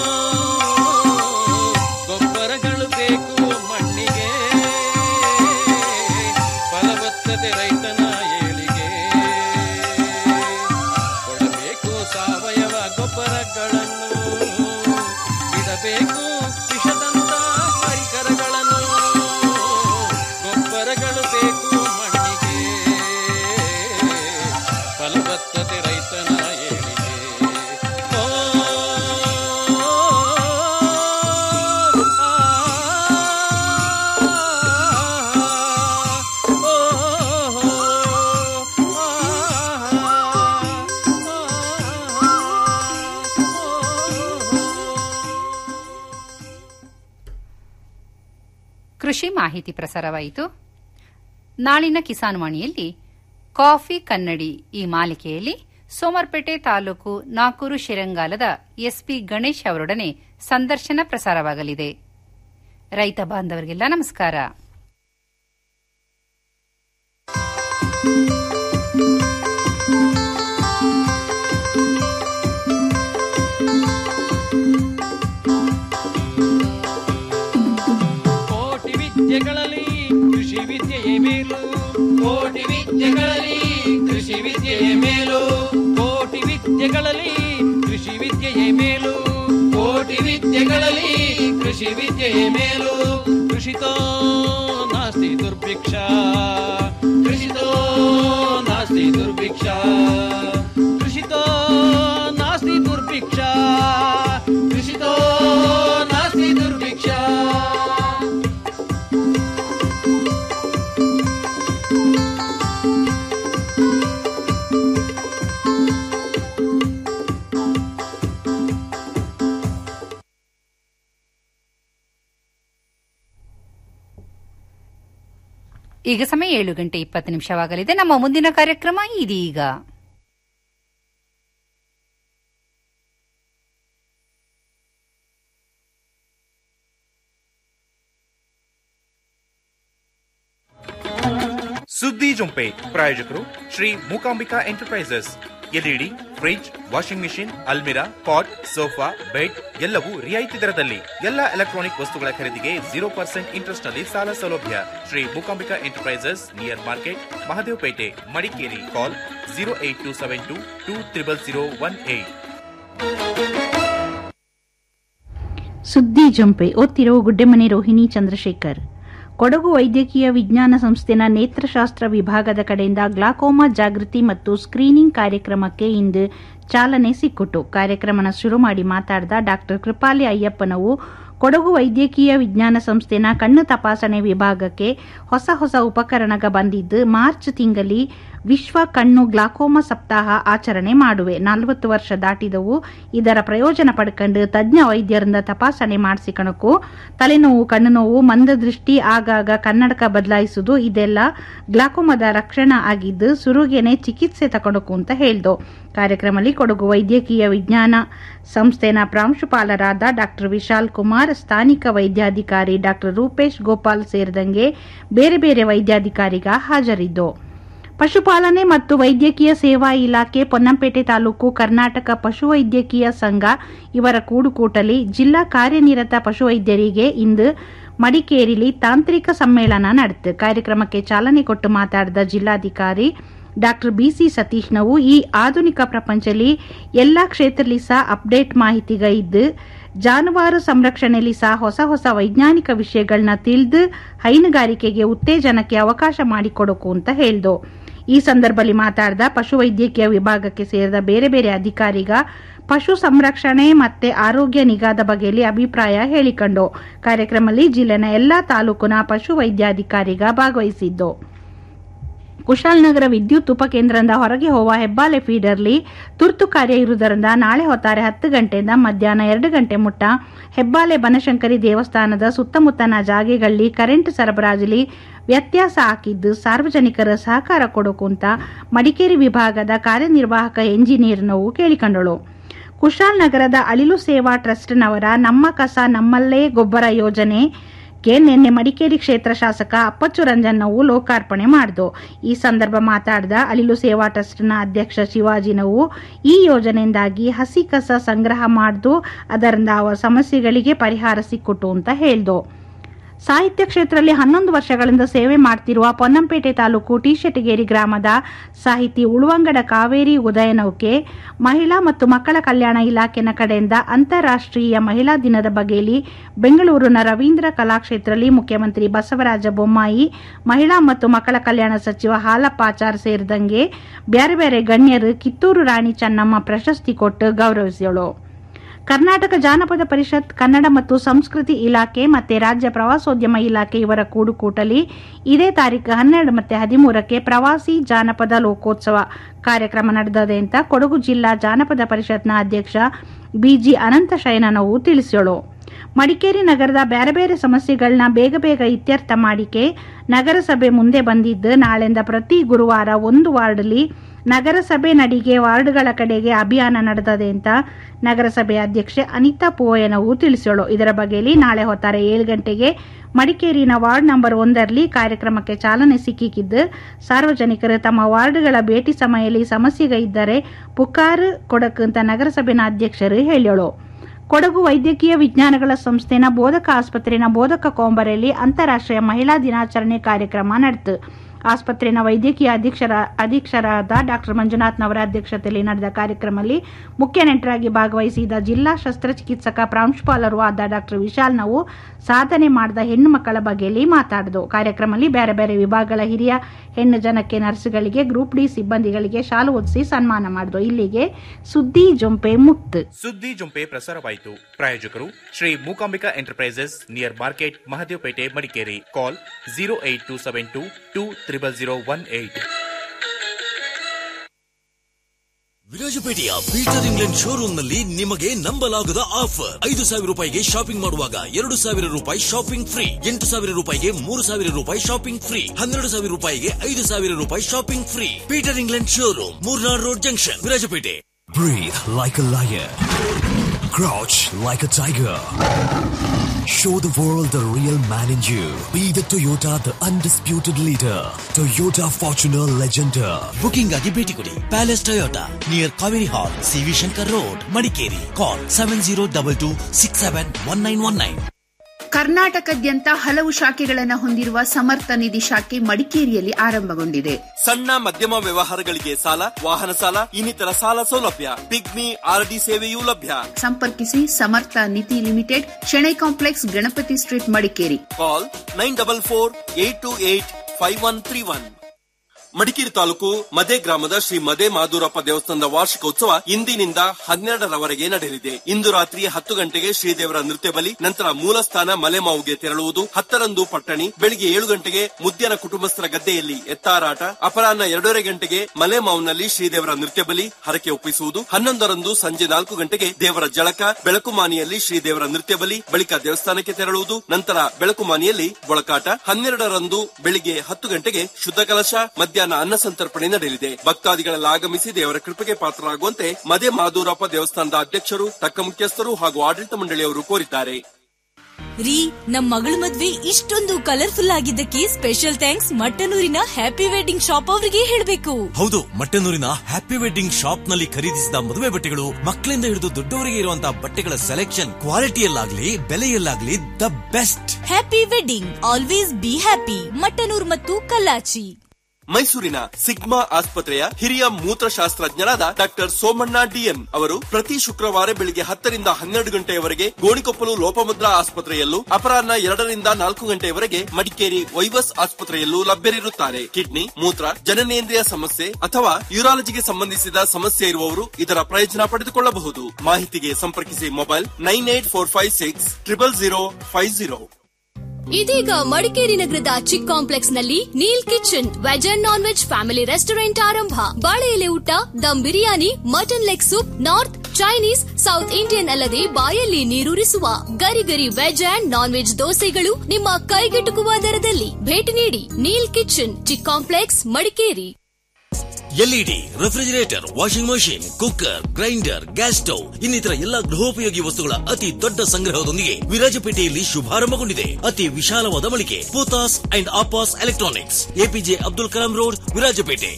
ಗೊಬ್ಬರಗಳು ಬೇಕು ಮಣ್ಣಿಗೆ ಫಲವತ್ತತೆ ರೈತನ ಏಳಿಗೆ ಕೊಡಬೇಕು ಸಾವಯವ ಗೊಬ್ಬರಗಳನ್ನು ಬಿಡಬೇಕು ವಿಷದಂತ ಪರಿಕರಗಳನ್ನು ಗೊಬ್ಬರಗಳು ಬೇಕು ಮಣ್ಣಿಗೆ ಫಲವತ್ತತೆ ರೈತನ ಏಳಿಗೆ ಓ, ಕೃಷಿ ಮಾಹಿತಿ ಪ್ರಸಾರವಾಯಿತು ನಾಳಿನ ಕಿಸಾನ್ ವಾಣಿಯಲ್ಲಿ ಕಾಫಿ ಕನ್ನಡಿ ಈ ಮಾಲಿಕೆಯಲ್ಲಿ ಸೋಮರ್ಪೇಟೆ ತಾಲೂಕು ನಾಕೂರು ಶಿರಂಗಾಲದ ಎಸ್ಪಿ ಗಣೇಶ್ ಅವರೊಡನೆ ಸಂದರ್ಶನ ಪ್ರಸಾರವಾಗಲಿದೆ ರೈತ ಬಾಂಧವರಿಗೆಲ್ಲ ನಮಸ್ಕಾರ ಕೋಟಿ ವಿದ್ಯೆಗಳಲ್ಲಿ ಕೃಷಿ ವಿದ್ಯೆಯೇ ಮೇಲು ಕೋಟಿ ವಿದ್ಯೆಗಳಲ್ಲಿ ಕೃಷಿ ವಿದ್ಯೆಯೇ ಮೇಲು ಕೋಟಿ ವಿದ್ಯೆಗಳಲ್ಲಿ ಕೃಷಿ ವಿದ್ಯೆಯೇ ಮೇಲು ಕೋಟಿ ವಿದ್ಯೆಗಳಲ್ಲಿ ಕೃಷಿ ವಿದ್ಯೆಯೇ ಮೇಲು ಕೃಷಿತೋ ನಾಸ್ತಿ ದುರ್ಭಿಕ್ಷ ಕೃಷಿತೋ ನಾಸ್ತಿ ದುರ್ಭಿಕ್ಷ ಕೃಷಿತೋ ನಾಸ್ತಿ ದುರ್ಭಿಕ್ಷ ಕೃಷಿತೋ ನಾಸ್ತಿ ದುರ್ಭಿಕ್ಷ ಈಗ ಸಮಯ ಏಳು ಗಂಟೆ ಇಪ್ಪತ್ತು ನಿಮಿಷವಾಗಲಿದೆ ನಮ್ಮ ಮುಂದಿನ ಕಾರ್ಯಕ್ರಮ ಇದೀಗ ಸುದ್ದಿ ಜೊಂಪೆ ಪ್ರಾಯೋಜಕರು Shri Mookambika enterprises LED fridge washing machine ಅಲ್ಮಿರಾ ಪಾಟ್ ಸೋಫಾ ಬೆಡ್ ಎಲ್ಲವೂ ರಿಯಾಯಿತಿ ದರದಲ್ಲಿ ಎಲ್ಲ ಎಲೆಕ್ಟ್ರಾನಿಕ್ ವಸ್ತುಗಳ ಖರೀದಿಗೆ ಜೀರೋ ಪರ್ಸೆಂಟ್ ಇಂಟ್ರೆಸ್ಟ್ ನಲ್ಲಿ ಸಾಲ ಸೌಲಭ್ಯ Shri Mookambika enterprises near market Mahadevpet Madikeri call zero eight two seven two two triple zero one eight ಸುದ್ದಿ ಜಂಪೆ ಓದ್ತಿರುವ ಗುಡ್ಡೆಮನೆ ರೋಹಿಣಿ ಚಂದ್ರಶೇಖರ್ ಕೊಡಗು ವೈದ್ಯಕೀಯ ವಿಜ್ಞಾನ ಸಂಸ್ಥೆನ ನೇತ್ರಶಾಸ್ತ್ರ ವಿಭಾಗದ ಕಡೆಯಿಂದ ಗ್ಲಾಕೋಮಾ ಜಾಗೃತಿ ಮತ್ತು ಸ್ಕ್ರೀನಿಂಗ್ ಕಾರ್ಯಕ್ರಮಕ್ಕೆ ಇಂದು ಚಾಲನೆ ಸಿಕ್ಕಿತು ಕಾರ್ಯಕ್ರಮನ ಶುರು ಮಾಡಿ ಮಾತಾಡಿದ ಡಾಕ್ಟರ್ ಕೃಪಾಲಿ ಅಯ್ಯಪ್ಪನವು ಕೊಡಗು ವೈದ್ಯಕೀಯ ವಿಜ್ಞಾನ ಸಂಸ್ಥೆನ ಕಣ್ಣು ತಪಾಸಣೆ ವಿಭಾಗಕ್ಕೆ ಹೊಸ ಹೊಸ ಉಪಕರಣಗ ಬಂದಿದ್ದು ಮಾರ್ಚ್ ತಿಂಗಳಲ್ಲಿ ವಿಶ್ವ ಕಣ್ಣು ಗ್ಲಾಕೋಮಾ ಸಪ್ತಾಹ ಆಚರಣೆ ಮಾಡುವೆ ನಲವತ್ತು ವರ್ಷ ದಾಟಿದವು ಇದರ ಪ್ರಯೋಜನ ಪಡ್ಕೊಂಡು ತಜ್ಞ ವೈದ್ಯರಿಂದ ತಪಾಸಣೆ ಮಾಡಿಸಿಕಣಕು ತಲೆನೋವು ಕಣ್ಣು ನೋವು ಮಂದದೃಷ್ಟಿ ಆಗಾಗ ಕನ್ನಡಕ ಬದಲಾಯಿಸುವುದು ಇದೆಲ್ಲ ಗ್ಲಾಕೋಮದ ರಕ್ಷಣಾ ಆಗಿದ್ದು ಸುರುಗೆನೆ ಚಿಕಿತ್ಸೆ ತಕೊಳಕು ಅಂತ ಹೇಳ್ದು ಕಾರ್ಯಕ್ರಮದಲ್ಲಿ ಕೊಡಗು ವೈದ್ಯಕೀಯ ವಿಜ್ಞಾನ ಸಂಸ್ಥೆನ ಪ್ರಾಂಶುಪಾಲರಾದ ಡಾಕ್ಟರ್ ವಿಶಾಲ್ ಕುಮಾರ್ ಸ್ಥಾನಿಕ ವೈದ್ಯಾಧಿಕಾರಿ ಡಾಕ್ಟರ್ ರೂಪೇಶ್ ಗೋಪಾಲ್ ಸೇರಿದಂಗೆ ಬೇರೆ ಬೇರೆ ವೈದ್ಯಾಧಿಕಾರಿಗ ಹಾಜರಿದ್ದು ಪಶುಪಾಲನೆ ಮತ್ತು ವೈದ್ಯಕೀಯ ಸೇವಾ ಇಲಾಖೆ ಪೊನ್ನಂಪೇಟೆ ತಾಲೂಕು ಕರ್ನಾಟಕ ಪಶುವೈದ್ಯಕೀಯ ಸಂಘ ಇವರ ಕೂಡುಕೂಟಲಿ ಜಿಲ್ಲಾ ಕಾರ್ಯನಿರತ ಪಶುವೈದ್ಯರಿಗೆ ಇಂದು ಮಡಿಕೇರಿಲಿ ತಾಂತ್ರಿಕ ಸಮ್ಮೇಳನ ನಡೆತು ಕಾರ್ಯಕ್ರಮಕ್ಕೆ ಚಾಲನೆ ಕೊಟ್ಟು ಮಾತಾಡಿದ ಜಿಲ್ಲಾಧಿಕಾರಿ ಡಾಕ್ಟರ್ ಬಿಸಿ ಸತೀಶ್ ನಾವು ಈ ಆಧುನಿಕ ಪ್ರಪಂಚದಲ್ಲಿ ಎಲ್ಲಾ ಕ್ಷೇತ್ರದಲ್ಲಿ ಸಹ ಅಪ್ಡೇಟ್ ಮಾಹಿತಿಗ ಇದ್ದು ಜಾನುವಾರು ಸಂರಕ್ಷಣೆಯಲ್ಲಿ ಸಹ ಹೊಸ ಹೊಸ ವೈಜ್ಞಾನಿಕ ವಿಷಯಗಳನ್ನ ತಿಳಿದು ಹೈನುಗಾರಿಕೆಗೆ ಉತ್ತೇಜನಕ್ಕೆ ಅವಕಾಶ ಮಾಡಿಕೊಡಕು ಅಂತ ಹೇಳ್ದು ಈ ಸಂದರ್ಭದಲ್ಲಿ ಮಾತಾಡಿದ ಪಶುವೈದ್ಯಕೀಯ ವಿಭಾಗಕ್ಕೆ ಸೇರಿದ ಬೇರೆ ಬೇರೆ ಅಧಿಕಾರಿಗ ಪಶು ಸಂರಕ್ಷಣೆ ಮತ್ತೆ ಆರೋಗ್ಯ ನಿಗಾದ ಬಗೆಯಲ್ಲಿ ಅಭಿಪ್ರಾಯ ಹೇಳಿಕೊಂಡು ಕಾರ್ಯಕ್ರಮದಲ್ಲಿ ಜಿಲ್ಲೆನ ಎಲ್ಲಾ ತಾಲೂಕಿನ ಪಶು ವೈದ್ಯಾಧಿಕಾರಿಗ ಭಾಗವಹಿಸಿದ್ದು ಕುಶಾಲನಗರ ವಿದ್ಯುತ್ ಉಪಕೇಂದ್ರದಿಂದ ಹೊರಗೆ ಹೋಗುವ ಹೆಬ್ಬಾಲೆ ಫೀಡರ್ಲಿ ತುರ್ತು ಕಾರ್ಯ ಇರುವುದರಿಂದ ನಾಳೆ ಹೊತ್ತಾರೆ ಹತ್ತು ಗಂಟೆಯಿಂದ ಮಧ್ಯಾಹ್ನ ಎರಡು ಗಂಟೆ ಮುಟ್ಟ ಹೆಬ್ಬಾಲೆ ಬನಶಂಕರಿ ದೇವಸ್ಥಾನದ ಸುತ್ತಮುತ್ತನ ಜಾಗೆಗಳಲ್ಲಿ ಕರೆಂಟ್ ಸರಬರಾಜಲ್ಲಿ ವ್ಯತ್ಯಾಸ ಹಾಕಿದ್ದು ಸಾರ್ವಜನಿಕರ ಸಹಕಾರ ಕೊಡೋಕು ಅಂತ ಮಡಿಕೇರಿ ವಿಭಾಗದ ಕಾರ್ಯನಿರ್ವಾಹಕ ಎಂಜಿನಿಯರ್ ನೋವು ಕೇಳಿಕೊಂಡಳು ಕುಶಾಲನಗರದ ಅಳಿಲು ಸೇವಾ ಟ್ರಸ್ಟ್ನವರ ನಮ್ಮ ಕಸ ನಮ್ಮಲ್ಲೇ ಗೊಬ್ಬರ ಯೋಜನೆ ಗೆ ನಿನ್ನೆ ಮಡಿಕೇರಿ ಕ್ಷೇತ್ರ ಶಾಸಕ ಅಪ್ಪಚ್ಚು ರಂಜನ್ ನಾವು ಲೋಕಾರ್ಪಣೆ ಮಾಡಿದು ಈ ಸಂದರ್ಭ ಮಾತಾಡಿದ ಅಳಿಲು ಸೇವಾ ಟ್ರಸ್ಟ್ನ ಅಧ್ಯಕ್ಷ ಶಿವಾಜಿ ನಾವು ಈ ಯೋಜನೆಯಿಂದಾಗಿ ಹಸಿ ಕಸ ಸಂಗ್ರಹ ಮಾಡಿದು ಅದರಿಂದ ಅವರ ಸಮಸ್ಯೆಗಳಿಗೆ ಪರಿಹಾರ ಸಿಕ್ಕಿತು ಅಂತ ಹೇಳ್ದು ಸಾಹಿತ್ಯ ಕ್ಷೇತ್ರದಲ್ಲಿ ಹನ್ನೊಂದು ವರ್ಷಗಳಿಂದ ಸೇವೆ ಮಾಡ್ತಿರುವ ಪೊನ್ನಂಪೇಟೆ ತಾಲೂಕು ಟಿಶೆಟಗೇರಿ ಗ್ರಾಮದ ಸಾಹಿತಿ ಉಳುವಂಗಡ ಕಾವೇರಿ ಉದಯನೌಕೆ ಮಹಿಳಾ ಮತ್ತು ಮಕ್ಕಳ ಕಲ್ಯಾಣ ಇಲಾಖೆನ ಕಡೆಯಿಂದ ಅಂತಾರಾಷ್ಟ್ರೀಯ ಮಹಿಳಾ ದಿನದ ಬಗೆಯಲ್ಲಿ ಬೆಂಗಳೂರಿನ ರವೀಂದ್ರ ಕಲಾಕ್ಷೇತ್ರದಲ್ಲಿ ಮುಖ್ಯಮಂತ್ರಿ ಬಸವರಾಜ ಬೊಮ್ಮಾಯಿ ಮಹಿಳಾ ಮತ್ತು ಮಕ್ಕಳ ಕಲ್ಯಾಣ ಸಚಿವ ಹಾಲಪ್ಪಾಚಾರ್ ಸೇರಿದಂಗೆ ಬೇರೆ ಬೇರೆ ಗಣ್ಯರು ಕಿತ್ತೂರು ರಾಣಿ ಚೆನ್ನಮ್ಮ ಪ್ರಶಸ್ತಿ ಕೊಟ್ಟು ಗೌರವಿಸಿದಳು ಕರ್ನಾಟಕ ಜಾನಪದ ಪರಿಷತ್ ಕನ್ನಡ ಮತ್ತು ಸಂಸ್ಕೃತಿ ಇಲಾಖೆ ಮತ್ತೆ ರಾಜ್ಯ ಪ್ರವಾಸೋದ್ಯಮ ಇಲಾಖೆ ಇವರ ಕೂಡುಕೂಟಲಿ ಇದೇ ತಾರೀಕು ಹನ್ನೆರಡು ಮತ್ತೆ ಹದಿಮೂರಕ್ಕೆ ಪ್ರವಾಸಿ ಜಾನಪದ ಲೋಕೋತ್ಸವ ಕಾರ್ಯಕ್ರಮ ನಡೆದದೆ ಅಂತ ಕೊಡಗು ಜಿಲ್ಲಾ ಜಾನಪದ ಪರಿಷತ್ನ ಅಧ್ಯಕ್ಷ ಬಿಜಿ ಅನಂತ ಶಯನನವು ತಿಳಿಸಿದಳು ಮಡಿಕೇರಿ ನಗರದ ಬೇರೆ ಬೇರೆ ಸಮಸ್ಯೆಗಳನ್ನ ಬೇಗ ಬೇಗ ಇತ್ಯರ್ಥ ಮಾಡಿಕೆ ನಗರಸಭೆ ಮುಂದೆ ಬಂದಿದ್ದು ನಾಳೆಯಿಂದ ಪ್ರತಿ ಗುರುವಾರ ಒಂದು ವಾರ್ಡ್ಲಿ ನಗರಸಭೆ ನಡಿಗೆ ವಾರ್ಡ್ಗಳ ಕಡೆಗೆ ಅಭಿಯಾನ ನಡೆದದೆ ಅಂತ ನಗರಸಭೆ ಅಧ್ಯಕ್ಷೆ ಅನಿತಾ ಪೂವಯ್ಯನವು ತಿಳಿಸಿದಳು ಇದರ ಬಗ್ಗೆಯಲ್ಲಿ ನಾಳೆ ಹೊತ್ತಾರೆ ಏಳು ಗಂಟೆಗೆ ಮಡಿಕೇರಿನ ವಾರ್ಡ್ ನಂಬರ್ ಒಂದರಲ್ಲಿ ಕಾರ್ಯಕ್ರಮಕ್ಕೆ ಚಾಲನೆ ಸಿಕ್ಕಿದ್ದು ಸಾರ್ವಜನಿಕರು ತಮ್ಮ ವಾರ್ಡ್ಗಳ ಭೇಟಿ ಸಮಯದಲ್ಲಿ ಸಮಸ್ಯೆಗೆ ಇದ್ದರೆ ಪುಕಾರು ಕೊಡಕ್ಕಂತ ನಗರಸಭೆನ ಅಧ್ಯಕ್ಷರು ಹೇಳಿದಳು ಕೊಡಗು ವೈದ್ಯಕೀಯ ವಿಜ್ಞಾನಗಳ ಸಂಸ್ಥೆನ ಬೋಧಕ ಆಸ್ಪತ್ರೆನ ಬೋಧಕ ಕೋಂಬರೆಯಲ್ಲಿ ಅಂತಾರಾಷ್ಟ್ರೀಯ ಮಹಿಳಾ ದಿನಾಚರಣೆ ಕಾರ್ಯಕ್ರಮ ನಡೆಯಿತು ಆಸ್ಪತ್ರೆನ ವೈದ್ಯಕೀಯ ಅಧೀಕ್ಷರ ಅಧೀಕ್ಷರಾದ ಡಾಕ್ಟರ್ ಮಂಜುನಾಥ್ನವರ ಅಧ್ಯಕ್ಷತೆಯಲ್ಲಿ ನಡೆದ ಕಾರ್ಯಕ್ರಮದಲ್ಲಿ ಮುಖ್ಯ ನೆಂಟರಾಗಿ ಭಾಗವಹಿಸಿದ ಜಿಲ್ಲಾ ಶಸ್ತ್ರಚಿಕಿತ್ಸಕ ಪ್ರಾಂಶುಪಾಲರು ಆದ ಡಾಕ್ಟರ್ ವಿಶಾಲ್ ನಾವು ಸಾಧನೆ ಮಾಡಿದ ಹೆಣ್ಣು ಮಕ್ಕಳ ಬಗ್ಗೆಯಲ್ಲಿ ಮಾತಾಡಿದು ಕಾರ್ಯಕ್ರಮದಲ್ಲಿ ಬೇರೆ ಬೇರೆ ವಿಭಾಗಗಳ ಹಿರಿಯ ಹೆಣ್ಣು ಜನಕ್ಕೆ ನರ್ಸ್ಗಳಿಗೆ ಗ್ರೂಪ್ ಡಿ ಸಿಬ್ಬಂದಿಗಳಿಗೆ ಶಾಲು ಹೊದಿಸಿ ಸನ್ಮಾನ ಮಾಡಿದ್ರು ಇಲ್ಲಿಗೆ ಸುದ್ದಿ ಜೊಂಪೆ ಮುಕ್ತು ಸುದ್ದಿ ಜುಂಪೆ ಪ್ರಸಾರವಾಯಿತು ಪ್ರಾಯೋಜಕರು Shri Mookambika enterprises near market Mahadevpet Madikeri call zero eight two seven two two triple zero one eight ವಿರಾಜಪೇಟೆಯ ಪೀಟರ್ ಇಂಗ್ಲೆಂಡ್ ಶೋರೂಮ್ ನಲ್ಲಿ ನಿಮಗೆ ನಂಬಲಾಗದ ಆಫರ್ ಐದು ಸಾವಿರ ರೂಪಾಯಿಗೆ ಶಾಪಿಂಗ್ ಮಾಡುವಾಗ ಎರಡು ಸಾವಿರ ರೂಪಾಯಿ ಶಾಪಿಂಗ್ ಫ್ರೀ ಎಂಟು ಸಾವಿರ ರೂಪಾಯಿಗೆ ಮೂರು ಸಾವಿರ ರೂಪಾಯಿ ಶಾಪಿಂಗ್ ಫ್ರೀ ಹನ್ನೆರಡು ಸಾವಿರ ರೂಪಾಯಿಗೆ ಐದು ಸಾವಿರ ರೂಪಾಯಿ shopping free Peter England showroom Moornad road junction Virajpet Breathe like a lion. Crouch like a tiger. Show the world the real man in you. Be the Toyota, the undisputed leader. Toyota Fortuner Legender. Booking ಆಗಿ ಭೇಟಿ ಕೊಡಿ palace Toyota near Kaveri hall CV Shankar road Madikeri call seven zero double two six seven one nine one nine ಕರ್ನಾಟಕದ್ಯಂತ ಹಲವು ಶಾಖೆಗಳನ್ನು ಹೊಂದಿರುವ ಸಮರ್ಥ ನಿಧಿ ಶಾಖೆ ಮಡಿಕೇರಿಯಲ್ಲಿ ಆರಂಭಗೊಂಡಿದೆ ಸಣ್ಣ ಮಧ್ಯಮ ವ್ಯವಹಾರಗಳಿಗೆ ಸಾಲ ವಾಹನ ಸಾಲ ಇನ್ನಿತರ ಸಾಲ ಸೌಲಭ್ಯ ಪಿಗ್ಮಿ ಆರ್ಡಿ ಸೇವೆಯೂ ಲಭ್ಯ ಸಂಪರ್ಕಿಸಿ Samartha Nidhi limited Shenoy complex Ganapati street Madikeri call nine double four eight two eight five one three one Madikeri ತಾಲೂಕು ಮದೆ ಗ್ರಾಮದ ಶ್ರೀ ಮದೆ ಮಾದೂರಪ್ಪ ದೇವಸ್ಥಾನದ ವಾರ್ಷಿಕೋತ್ಸವ ಇಂದಿನಿಂದ ಹನ್ನೆರಡರವರೆಗೆ ನಡೆಯಲಿದೆ ಇಂದು ರಾತ್ರಿ ಹತ್ತು ಗಂಟೆಗೆ ಶ್ರೀದೇವರ ನೃತ್ಯ ಬಲಿ ನಂತರ ಮೂಲಸ್ಥಾನ ಮಲೆಮಾವುಗೆ ತೆರಳುವುದು ಹತ್ತರಂದು ಪಟ್ಟಣಿ ಬೆಳಿಗ್ಗೆ ಏಳು ಗಂಟೆಗೆ ಮುದ್ಯನ ಕುಟುಂಬಸ್ಥರ ಗದ್ದೆಯಲ್ಲಿ ಎತ್ತಾರಾಟ ಅಪರಾಹ್ನ ಎರಡೂವರೆ ಗಂಟೆಗೆ ಮಲೆಮಾವ್ನಲ್ಲಿ ಶ್ರೀದೇವರ ನೃತ್ಯ ಬಲಿ ಹರಕೆ ಒಪ್ಪಿಸುವುದು ಹನ್ನೊಂದರಂದು ಸಂಜೆ ನಾಲ್ಕು ಗಂಟೆಗೆ ದೇವರ ಜಳಕ ಬೆಳಕುಮಾನಿಯಲ್ಲಿ ಶ್ರೀದೇವರ ನೃತ್ಯ ಬಲಿ ಬಳಿಕ ದೇವಸ್ಥಾನಕ್ಕೆ ತೆರಳುವುದು ನಂತರ ಬೆಳಕುಮಾನಿಯಲ್ಲಿ ಮೊಳಕಾಟ ಹನ್ನೆರಡರಂದು ಬೆಳಿಗ್ಗೆ ಹತ್ತು ಗಂಟೆಗೆ ಶುದ್ಧ ಕಲಶ ಮಧ್ಯಾಹ್ನ ಅನ್ನ ಸಂತರ್ಪಣೆ ನಡೆಯಲಿದೆ ಭಕ್ತಾದಿಗಳೆಲ್ಲ ಆಗಮಿಸಿ ದೇವರ ಕೃಪೆಗೆ ಪಾತ್ರರಾಗುವಂತೆ ಮದೆ ಮಾದೂರಪ್ಪ ದೇವಸ್ಥಾನದ ಅಧ್ಯಕ್ಷರು ತಕ್ಕ ಮುಖ್ಯಸ್ಥರು ಹಾಗೂ ಆಡಳಿತ ಮಂಡಳಿಯವರು ಕೋರಿದ್ದಾರೆ ರೀ ನಮ್ ಮಗಳ ಮದ್ವೆ ಇಷ್ಟೊಂದು ಕಲರ್ಫುಲ್ ಆಗಿದ್ದಕ್ಕೆ ಸ್ಪೆಷಲ್ ಥ್ಯಾಂಕ್ಸ್ ಮಟ್ಟನೂರಿನ ಹ್ಯಾಪಿ ವೆಡ್ಡಿಂಗ್ ಶಾಪ್ ಅವರಿಗೆ ಹೇಳಬೇಕು ಹೌದು ಮಟ್ಟನೂರಿನ ಹ್ಯಾಪಿ ವೆಡ್ಡಿಂಗ್ ಶಾಪ್ ನಲ್ಲಿ ಖರೀದಿಸಿದ ಮದುವೆ ಬಟ್ಟೆಗಳು ಮಕ್ಕಳಿಂದ ಹಿಡಿದು ದೊಡ್ಡವರಿಗೆ ಇರುವಂತಹ ಬಟ್ಟೆಗಳ ಸೆಲೆಕ್ಷನ್ ಕ್ವಾಲಿಟಿಯಲ್ಲಾಗ್ಲಿ ಬೆಲೆಯಲ್ಲಾಗ್ಲಿ the best happy wedding always be happy Mattanur ಮತ್ತು ಕಲ್ಲಾಚಿ ಮೈಸೂರಿನ ಸಿಗ್ಮಾ ಆಸ್ಪತ್ರೆಯ ಹಿರಿಯ ಮೂತ್ರಶಾಸ್ತ್ರಜ್ಞರಾದ ಡಾಕ್ಟರ್ ಸೋಮಣ್ಣ ಡಿಎನ್ ಅವರು ಪ್ರತಿ ಶುಕ್ರವಾರ ಬೆಳಿಗ್ಗೆ ಹತ್ತರಿಂದ ಹನ್ನೆರಡು ಗಂಟೆಯವರೆಗೆ ಗೋಣಿಕೊಪ್ಪಲು ಲೋಪಮುದ್ರಾ ಆಸ್ಪತ್ರೆಯಲ್ಲೂ ಅಪರಾಹ್ನ ಎರಡರಿಂದ ನಾಲ್ಕು ಗಂಟೆಯವರೆಗೆ ಮಡಿಕೇರಿ ವೈವಸ್ ಆಸ್ಪತ್ರೆಯಲ್ಲೂ ಲಭ್ಯರಿರುತ್ತಾರೆ ಕಿಡ್ನಿ ಮೂತ್ರ ಜನನೇಂದ್ರಿಯ ಸಮಸ್ಯೆ ಅಥವಾ ಯೂರಾಲಜಿಗೆ ಸಂಬಂಧಿಸಿದ ಸಮಸ್ಯೆ ಇರುವವರು ಇದರ ಪ್ರಯೋಜನ ಪಡೆದುಕೊಳ್ಳಬಹುದು ಮಾಹಿತಿಗೆ ಸಂಪರ್ಕಿಸಿ mobile nine eight four five six triple zero five zero ಇದೀಗ ಮಡಿಕೇರಿ ನಗರದ ಚಿಕ್ ಕಾಂಪ್ಲೆಕ್ಸ್ ನಲ್ಲಿ Neel kitchen veg and non veg family restaurant ಆರಂಭ ಬಾಳೆ ಎಲೆ ಊಟ ದಮ್ biryani mutton leg soup north Chinese south Indian ಅಲ್ಲದೆ ಬಾಯಲ್ಲಿ ನೀರೂರಿಸುವ ಗರಿ ಗರಿ ವೆಜ್ ಅಂಡ್ ನಾನ್ ವೆಜ್ ದೋಸೆಗಳು ನಿಮ್ಮ ಕೈಗೆಟುಕುವ ದರದಲ್ಲಿ ಭೇಟಿ ನೀಡಿ Neel kitchen chick complex Madikeri LED refrigerator washing machine cooker grinder gas stove ಇನ್ನಿತರ ಎಲ್ಲಾ ಗೃಹೋಪಯೋಗಿ ವಸ್ತುಗಳ ಅತಿ ದೊಡ್ಡ ಸಂಗ್ರಹದೊಂದಿಗೆ ವಿರಾಜಪೇಟೆಯಲ್ಲಿ ಶುಭಾರಂಭಗೊಂಡಿದೆ ಅತಿ ವಿಶಾಲವಾದ ಮಳಿಗೆ Pothas and Apas electronics APJ Abdul Kalam road Virajpet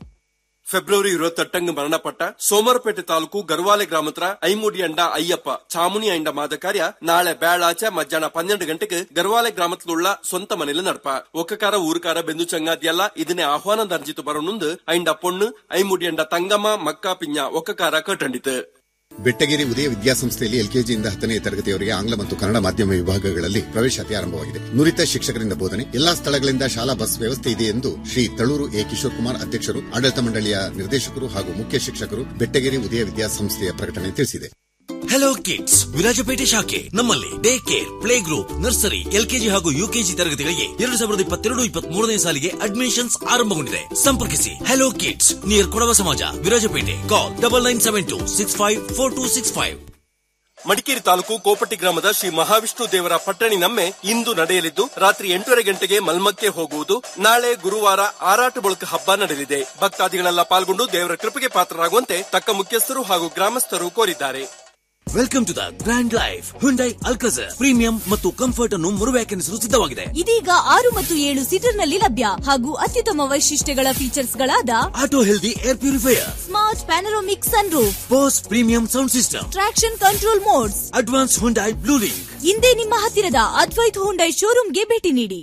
ಫೆಬ್ರವರಿ ഇരുപത്തെട്ടങ്ങ് മരണപ്പെട്ട സോമർപേಟೆ ತಾಲೂಕು ಗರ್ವಾಲೆ ಗ್ರಾಮತ್ರ ಐಮೂಡಿ ಅಂಡ ಅಯ್ಯಪ್ಪ ಚಾಮುನಿ ಅಂಡ ಮಾದ ಕಾರ್ಯ ನಾಳೆ ಬೇಳಾಚ ಮಧ್ಯಾಹ್ನ ಪನ್ನೆರಡು ಗಂಟೆಗೆ ಗರ್ವಾಲೆ ಗ್ರಾಮത്തിലുള്ള ಸ್ವಂತ ಮನೇಲಿ നടപ്പ ഒക്കക്കാര ഊരുകാര ബന്ധു ചങ്ങാതിയല്ല ഇതിനെ ആഹ്വാനം തർജിത്ത് പറഞ്ഞുണ്ട് അയിണ്ട പൊണ്ണ് ಐಮೂಡಿ ಅಂಡ ತಂಗಮ್ಮ ಮಕ್ಕ ಪಿಂಜ ಒಕ್ಕಕಾರ ಕಟ್ಟಂಡಿತು ಬೆಟ್ಟಗೇರಿ ಉದಯ ವಿದ್ಯಾಸಂಸ್ಥೆಯಲ್ಲಿ ಎಲ್ಕೆಜಿಯಿಂದ ಹತ್ತನೇ ತರಗತಿಯವರೆಗೆ ಆಂಗ್ಲ ಮತ್ತು ಕನ್ನಡ ಮಾಧ್ಯಮ ವಿಭಾಗಗಳಲ್ಲಿ ಪ್ರವೇಶಾತಿ ಆರಂಭವಾಗಿದೆ ನುರಿತ ಶಿಕ್ಷಕರಿಂದ ಬೋಧನೆ ಎಲ್ಲಾ ಸ್ಥಳಗಳಿಂದ ಶಾಲಾ ಬಸ್ ವ್ಯವಸ್ಥೆ ಇದೆ ಎಂದು ಶ್ರೀ ತಳೂರು ಎ ಕಿಶೋರ್ ಕುಮಾರ್ ಅಧ್ಯಕ್ಷರು ಆಡಳಿತ ಮಂಡಳಿಯ ನಿರ್ದೇಶಕರು ಹಾಗೂ ಮುಖ್ಯ ಶಿಕ್ಷಕರು ಬೆಟ್ಟಗೇರಿ ಉದಯ ವಿದ್ಯಾಸಂಸ್ಥೆಯ ಪ್ರಕಟಣೆ ತಿಳಿಸಿದೆ ಹೆಲೋ ಕಿಡ್ಸ್ ವಿರಾಜಪೇಟೆ ಶಾಖೆ ನಮ್ಮಲ್ಲಿ day care play group nursery LKG ಹಾಗೂ ಯುಕೆಜಿ ತರಗತಿಗಳಿಗೆ ಎರಡು ಸಾವಿರದ ಇಪ್ಪತ್ತೆರಡು ಇಪ್ಪತ್ತ್ ಮೂರನೇ ಸಾಲಿಗೆ ಅಡ್ಮಿಷನ್ಸ್ ಆರಂಭಗೊಂಡಿದೆ ಸಂಪರ್ಕಿಸಿ hello kids near Kodava Samaja Virajpet call double nine seven two six five four two six five Madikeri ತಾಲೂಕು ಕೋಪಟ್ಟಿ ಗ್ರಾಮದ ಶ್ರೀ ಮಹಾವಿಷ್ಣು ದೇವರ ಪಟ್ಟಣಿ ನಮ್ಮೆ ಇಂದು ನಡೆಯಲಿದ್ದು ರಾತ್ರಿ ಎಂಟೂವರೆ ಗಂಟೆಗೆ ಮಲ್ಮಕ್ಕೆ ಹೋಗುವುದು ನಾಳೆ ಗುರುವಾರ ಆರಾಟ ಬಳುಕ ಹಬ್ಬ ನಡೆಯಲಿದೆ ಭಕ್ತಾದಿಗಳೆಲ್ಲ ಪಾಲ್ಗೊಂಡು ದೇವರ ಕೃಪೆಗೆ ಪಾತ್ರರಾಗುವಂತೆ ತಕ್ಕ ಮುಖ್ಯಸ್ಥರು ಹಾಗೂ ಗ್ರಾಮಸ್ಥರು ಕೋರಿದ್ದಾರೆ welcome to the grand life Hyundai Alcazar premium ಮತ್ತು ಕಂಫರ್ಟ್ ಅನ್ನು ಮರುವ್ಯಾಖ್ಯಾನಿಸಲು ಸಿದ್ಧವಾಗಿದೆ ಇದೀಗ ಆರು ಮತ್ತು ಏಳು ಸೀಟರ್ ನಲ್ಲಿ ಲಭ್ಯ ಹಾಗೂ ಅತ್ಯುತ್ತಮ ವೈಶಿಷ್ಟ್ಯಗಳ ಫೀಚರ್ಸ್ ಗಳಾದ auto healthy air purifier smart panoramic sunroof Bose premium sound system traction control modes advanced Hyundai Bluelink ಹಿಂದೆ ನಿಮ್ಮ ಹತ್ತಿರದ ಅದ್ವೈತ್ ಹೋಂಡೈ ಶೋರೂಮ್ಗೆ ಭೇಟಿ ನೀಡಿ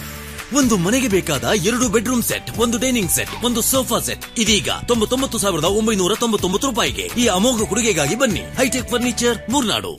ಒಂದು ಮನೆಗೆ ಬೇಕಾದ ಎರಡು ಬೆಡ್ರೂಮ್ ಸೆಟ್ ಒಂದು ಡೈನಿಂಗ್ ಸೆಟ್ ಒಂದು ಸೋಫಾ ಸೆಟ್ ಇದೀಗ ತೊಂಬತ್ತೊಂಬತ್ತು ಸಾವಿರದ ಒಂಬೈನೂರ ತೊಂಬತ್ತೊಂಬತ್ತು ರೂಪಾಯಿಗೆ ಈ ಅಮೋಘ ಕೊಡುಗೆಗಾಗಿ ಬನ್ನಿ ಹೈಟೆಕ್ ಫರ್ನಿಚರ್ ಮೂರ್ನಾಡು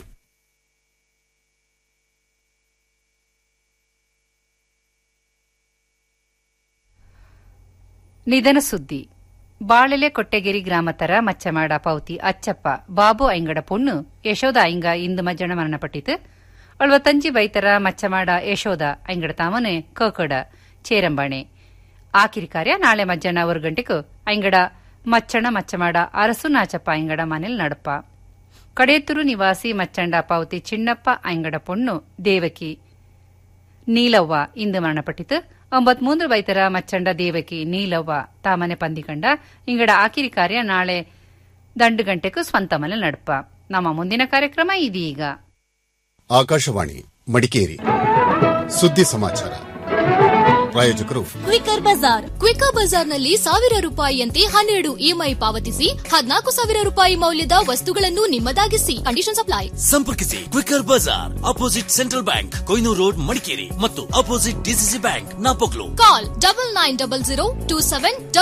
ನಿಧನ ಸುದ್ದಿ ಬಾಳೆಲೆ ಕೊಟ್ಟೆಗಿರಿ ಗ್ರಾಮತರ ಮಚ್ಚಮಾಡ ಪೌತಿ ಅಚ್ಚಪ್ಪ ಬಾಬು ಐಂಗಡ ಪೊಣ್ಣು ಯಶೋದ ಐಂಗ ಇಂದು ಮಜ್ಜನ ಮರಣಪಟ್ಟಿತು ಅಳ್ವತ್ತಂಜಿ ಬೈತರ ಮಚ್ಚಮಾಡ ಯಶೋದ ಐಂಗಡ ತಾಮನೆ ಕಕಡ ಚೇರಂಬಾಣೆ ಆಕಿರಿ ಕಾರ್ಯ ನಾಳೆ ಮಧ್ಯಾಹ್ನ ஒரு ಗಂಟೆಗೂ ಐಂಗಡ ಮಚ್ಚಣ ಮಚ್ಚಮಾಡ ಅರಸು ನಾಚಪ್ಪ ಐಂಗಡ ಮನೇಲಿ ನಡಪ ಕಡೇತೂರು ನಿವಾಸಿ ಮಚ್ಚಂಡ ಪೌತಿ ಚಿನ್ನಪ್ಪ ಐಂಗಡ ಪೊಣ್ಣು ದೇವಕಿ ನೀಲವ್ವ ಇಂದು ಮರಣಪಟ್ಟಿತು ಒಂಬತ್ಮೂರು ಬೈತರ ಮಚ್ಚಂಡ ದೇವಕಿ ನೀಲವ್ವ ತಾಮನೆ ಪಂದಿಕಂಡ ಇಂಗಡ ಆಕಿರಿ ಕಾರ್ಯ ನಾಳೆ ದಂಡು ಗಂಟೆಗೂ ಸ್ವಂತ ಮನೆ ನಡಪ ನಮ್ಮ ಮುಂದಿನ ಕಾರ್ಯಕ್ರಮ ಇದೀಗ ಆಕಾಶವಾಣಿ ಮಡಿಕೇರಿ ಸುದ್ದಿ ಸಮಾಚಾರ ಪ್ರಾಯೋಜಕರು ಕ್ವಿಕರ್ ಬಜಾರ್ ಕ್ವಿಕರ್ ಬಜಾರ್ನಲ್ಲಿ ಸಾವಿರ ರೂಪಾಯಿಯಂತೆ ಹನ್ನೆರಡು ಇಎಂಐ ಪಾವತಿಸಿ ಹದಿನಾಲ್ಕು ಸಾವಿರ ರೂಪಾಯಿ ಮೌಲ್ಯದ ವಸ್ತುಗಳನ್ನು ನಿಮ್ಮದಾಗಿಸಿ ಕಂಡೀಷನ್ ಅಪ್ಲೈ ಸಂಪರ್ಕಿಸಿ quicker Bazaar opposite central bank Koynur road Madikeri ಮತ್ತು opposite DCC bank Napoklu call double nine double zero two seven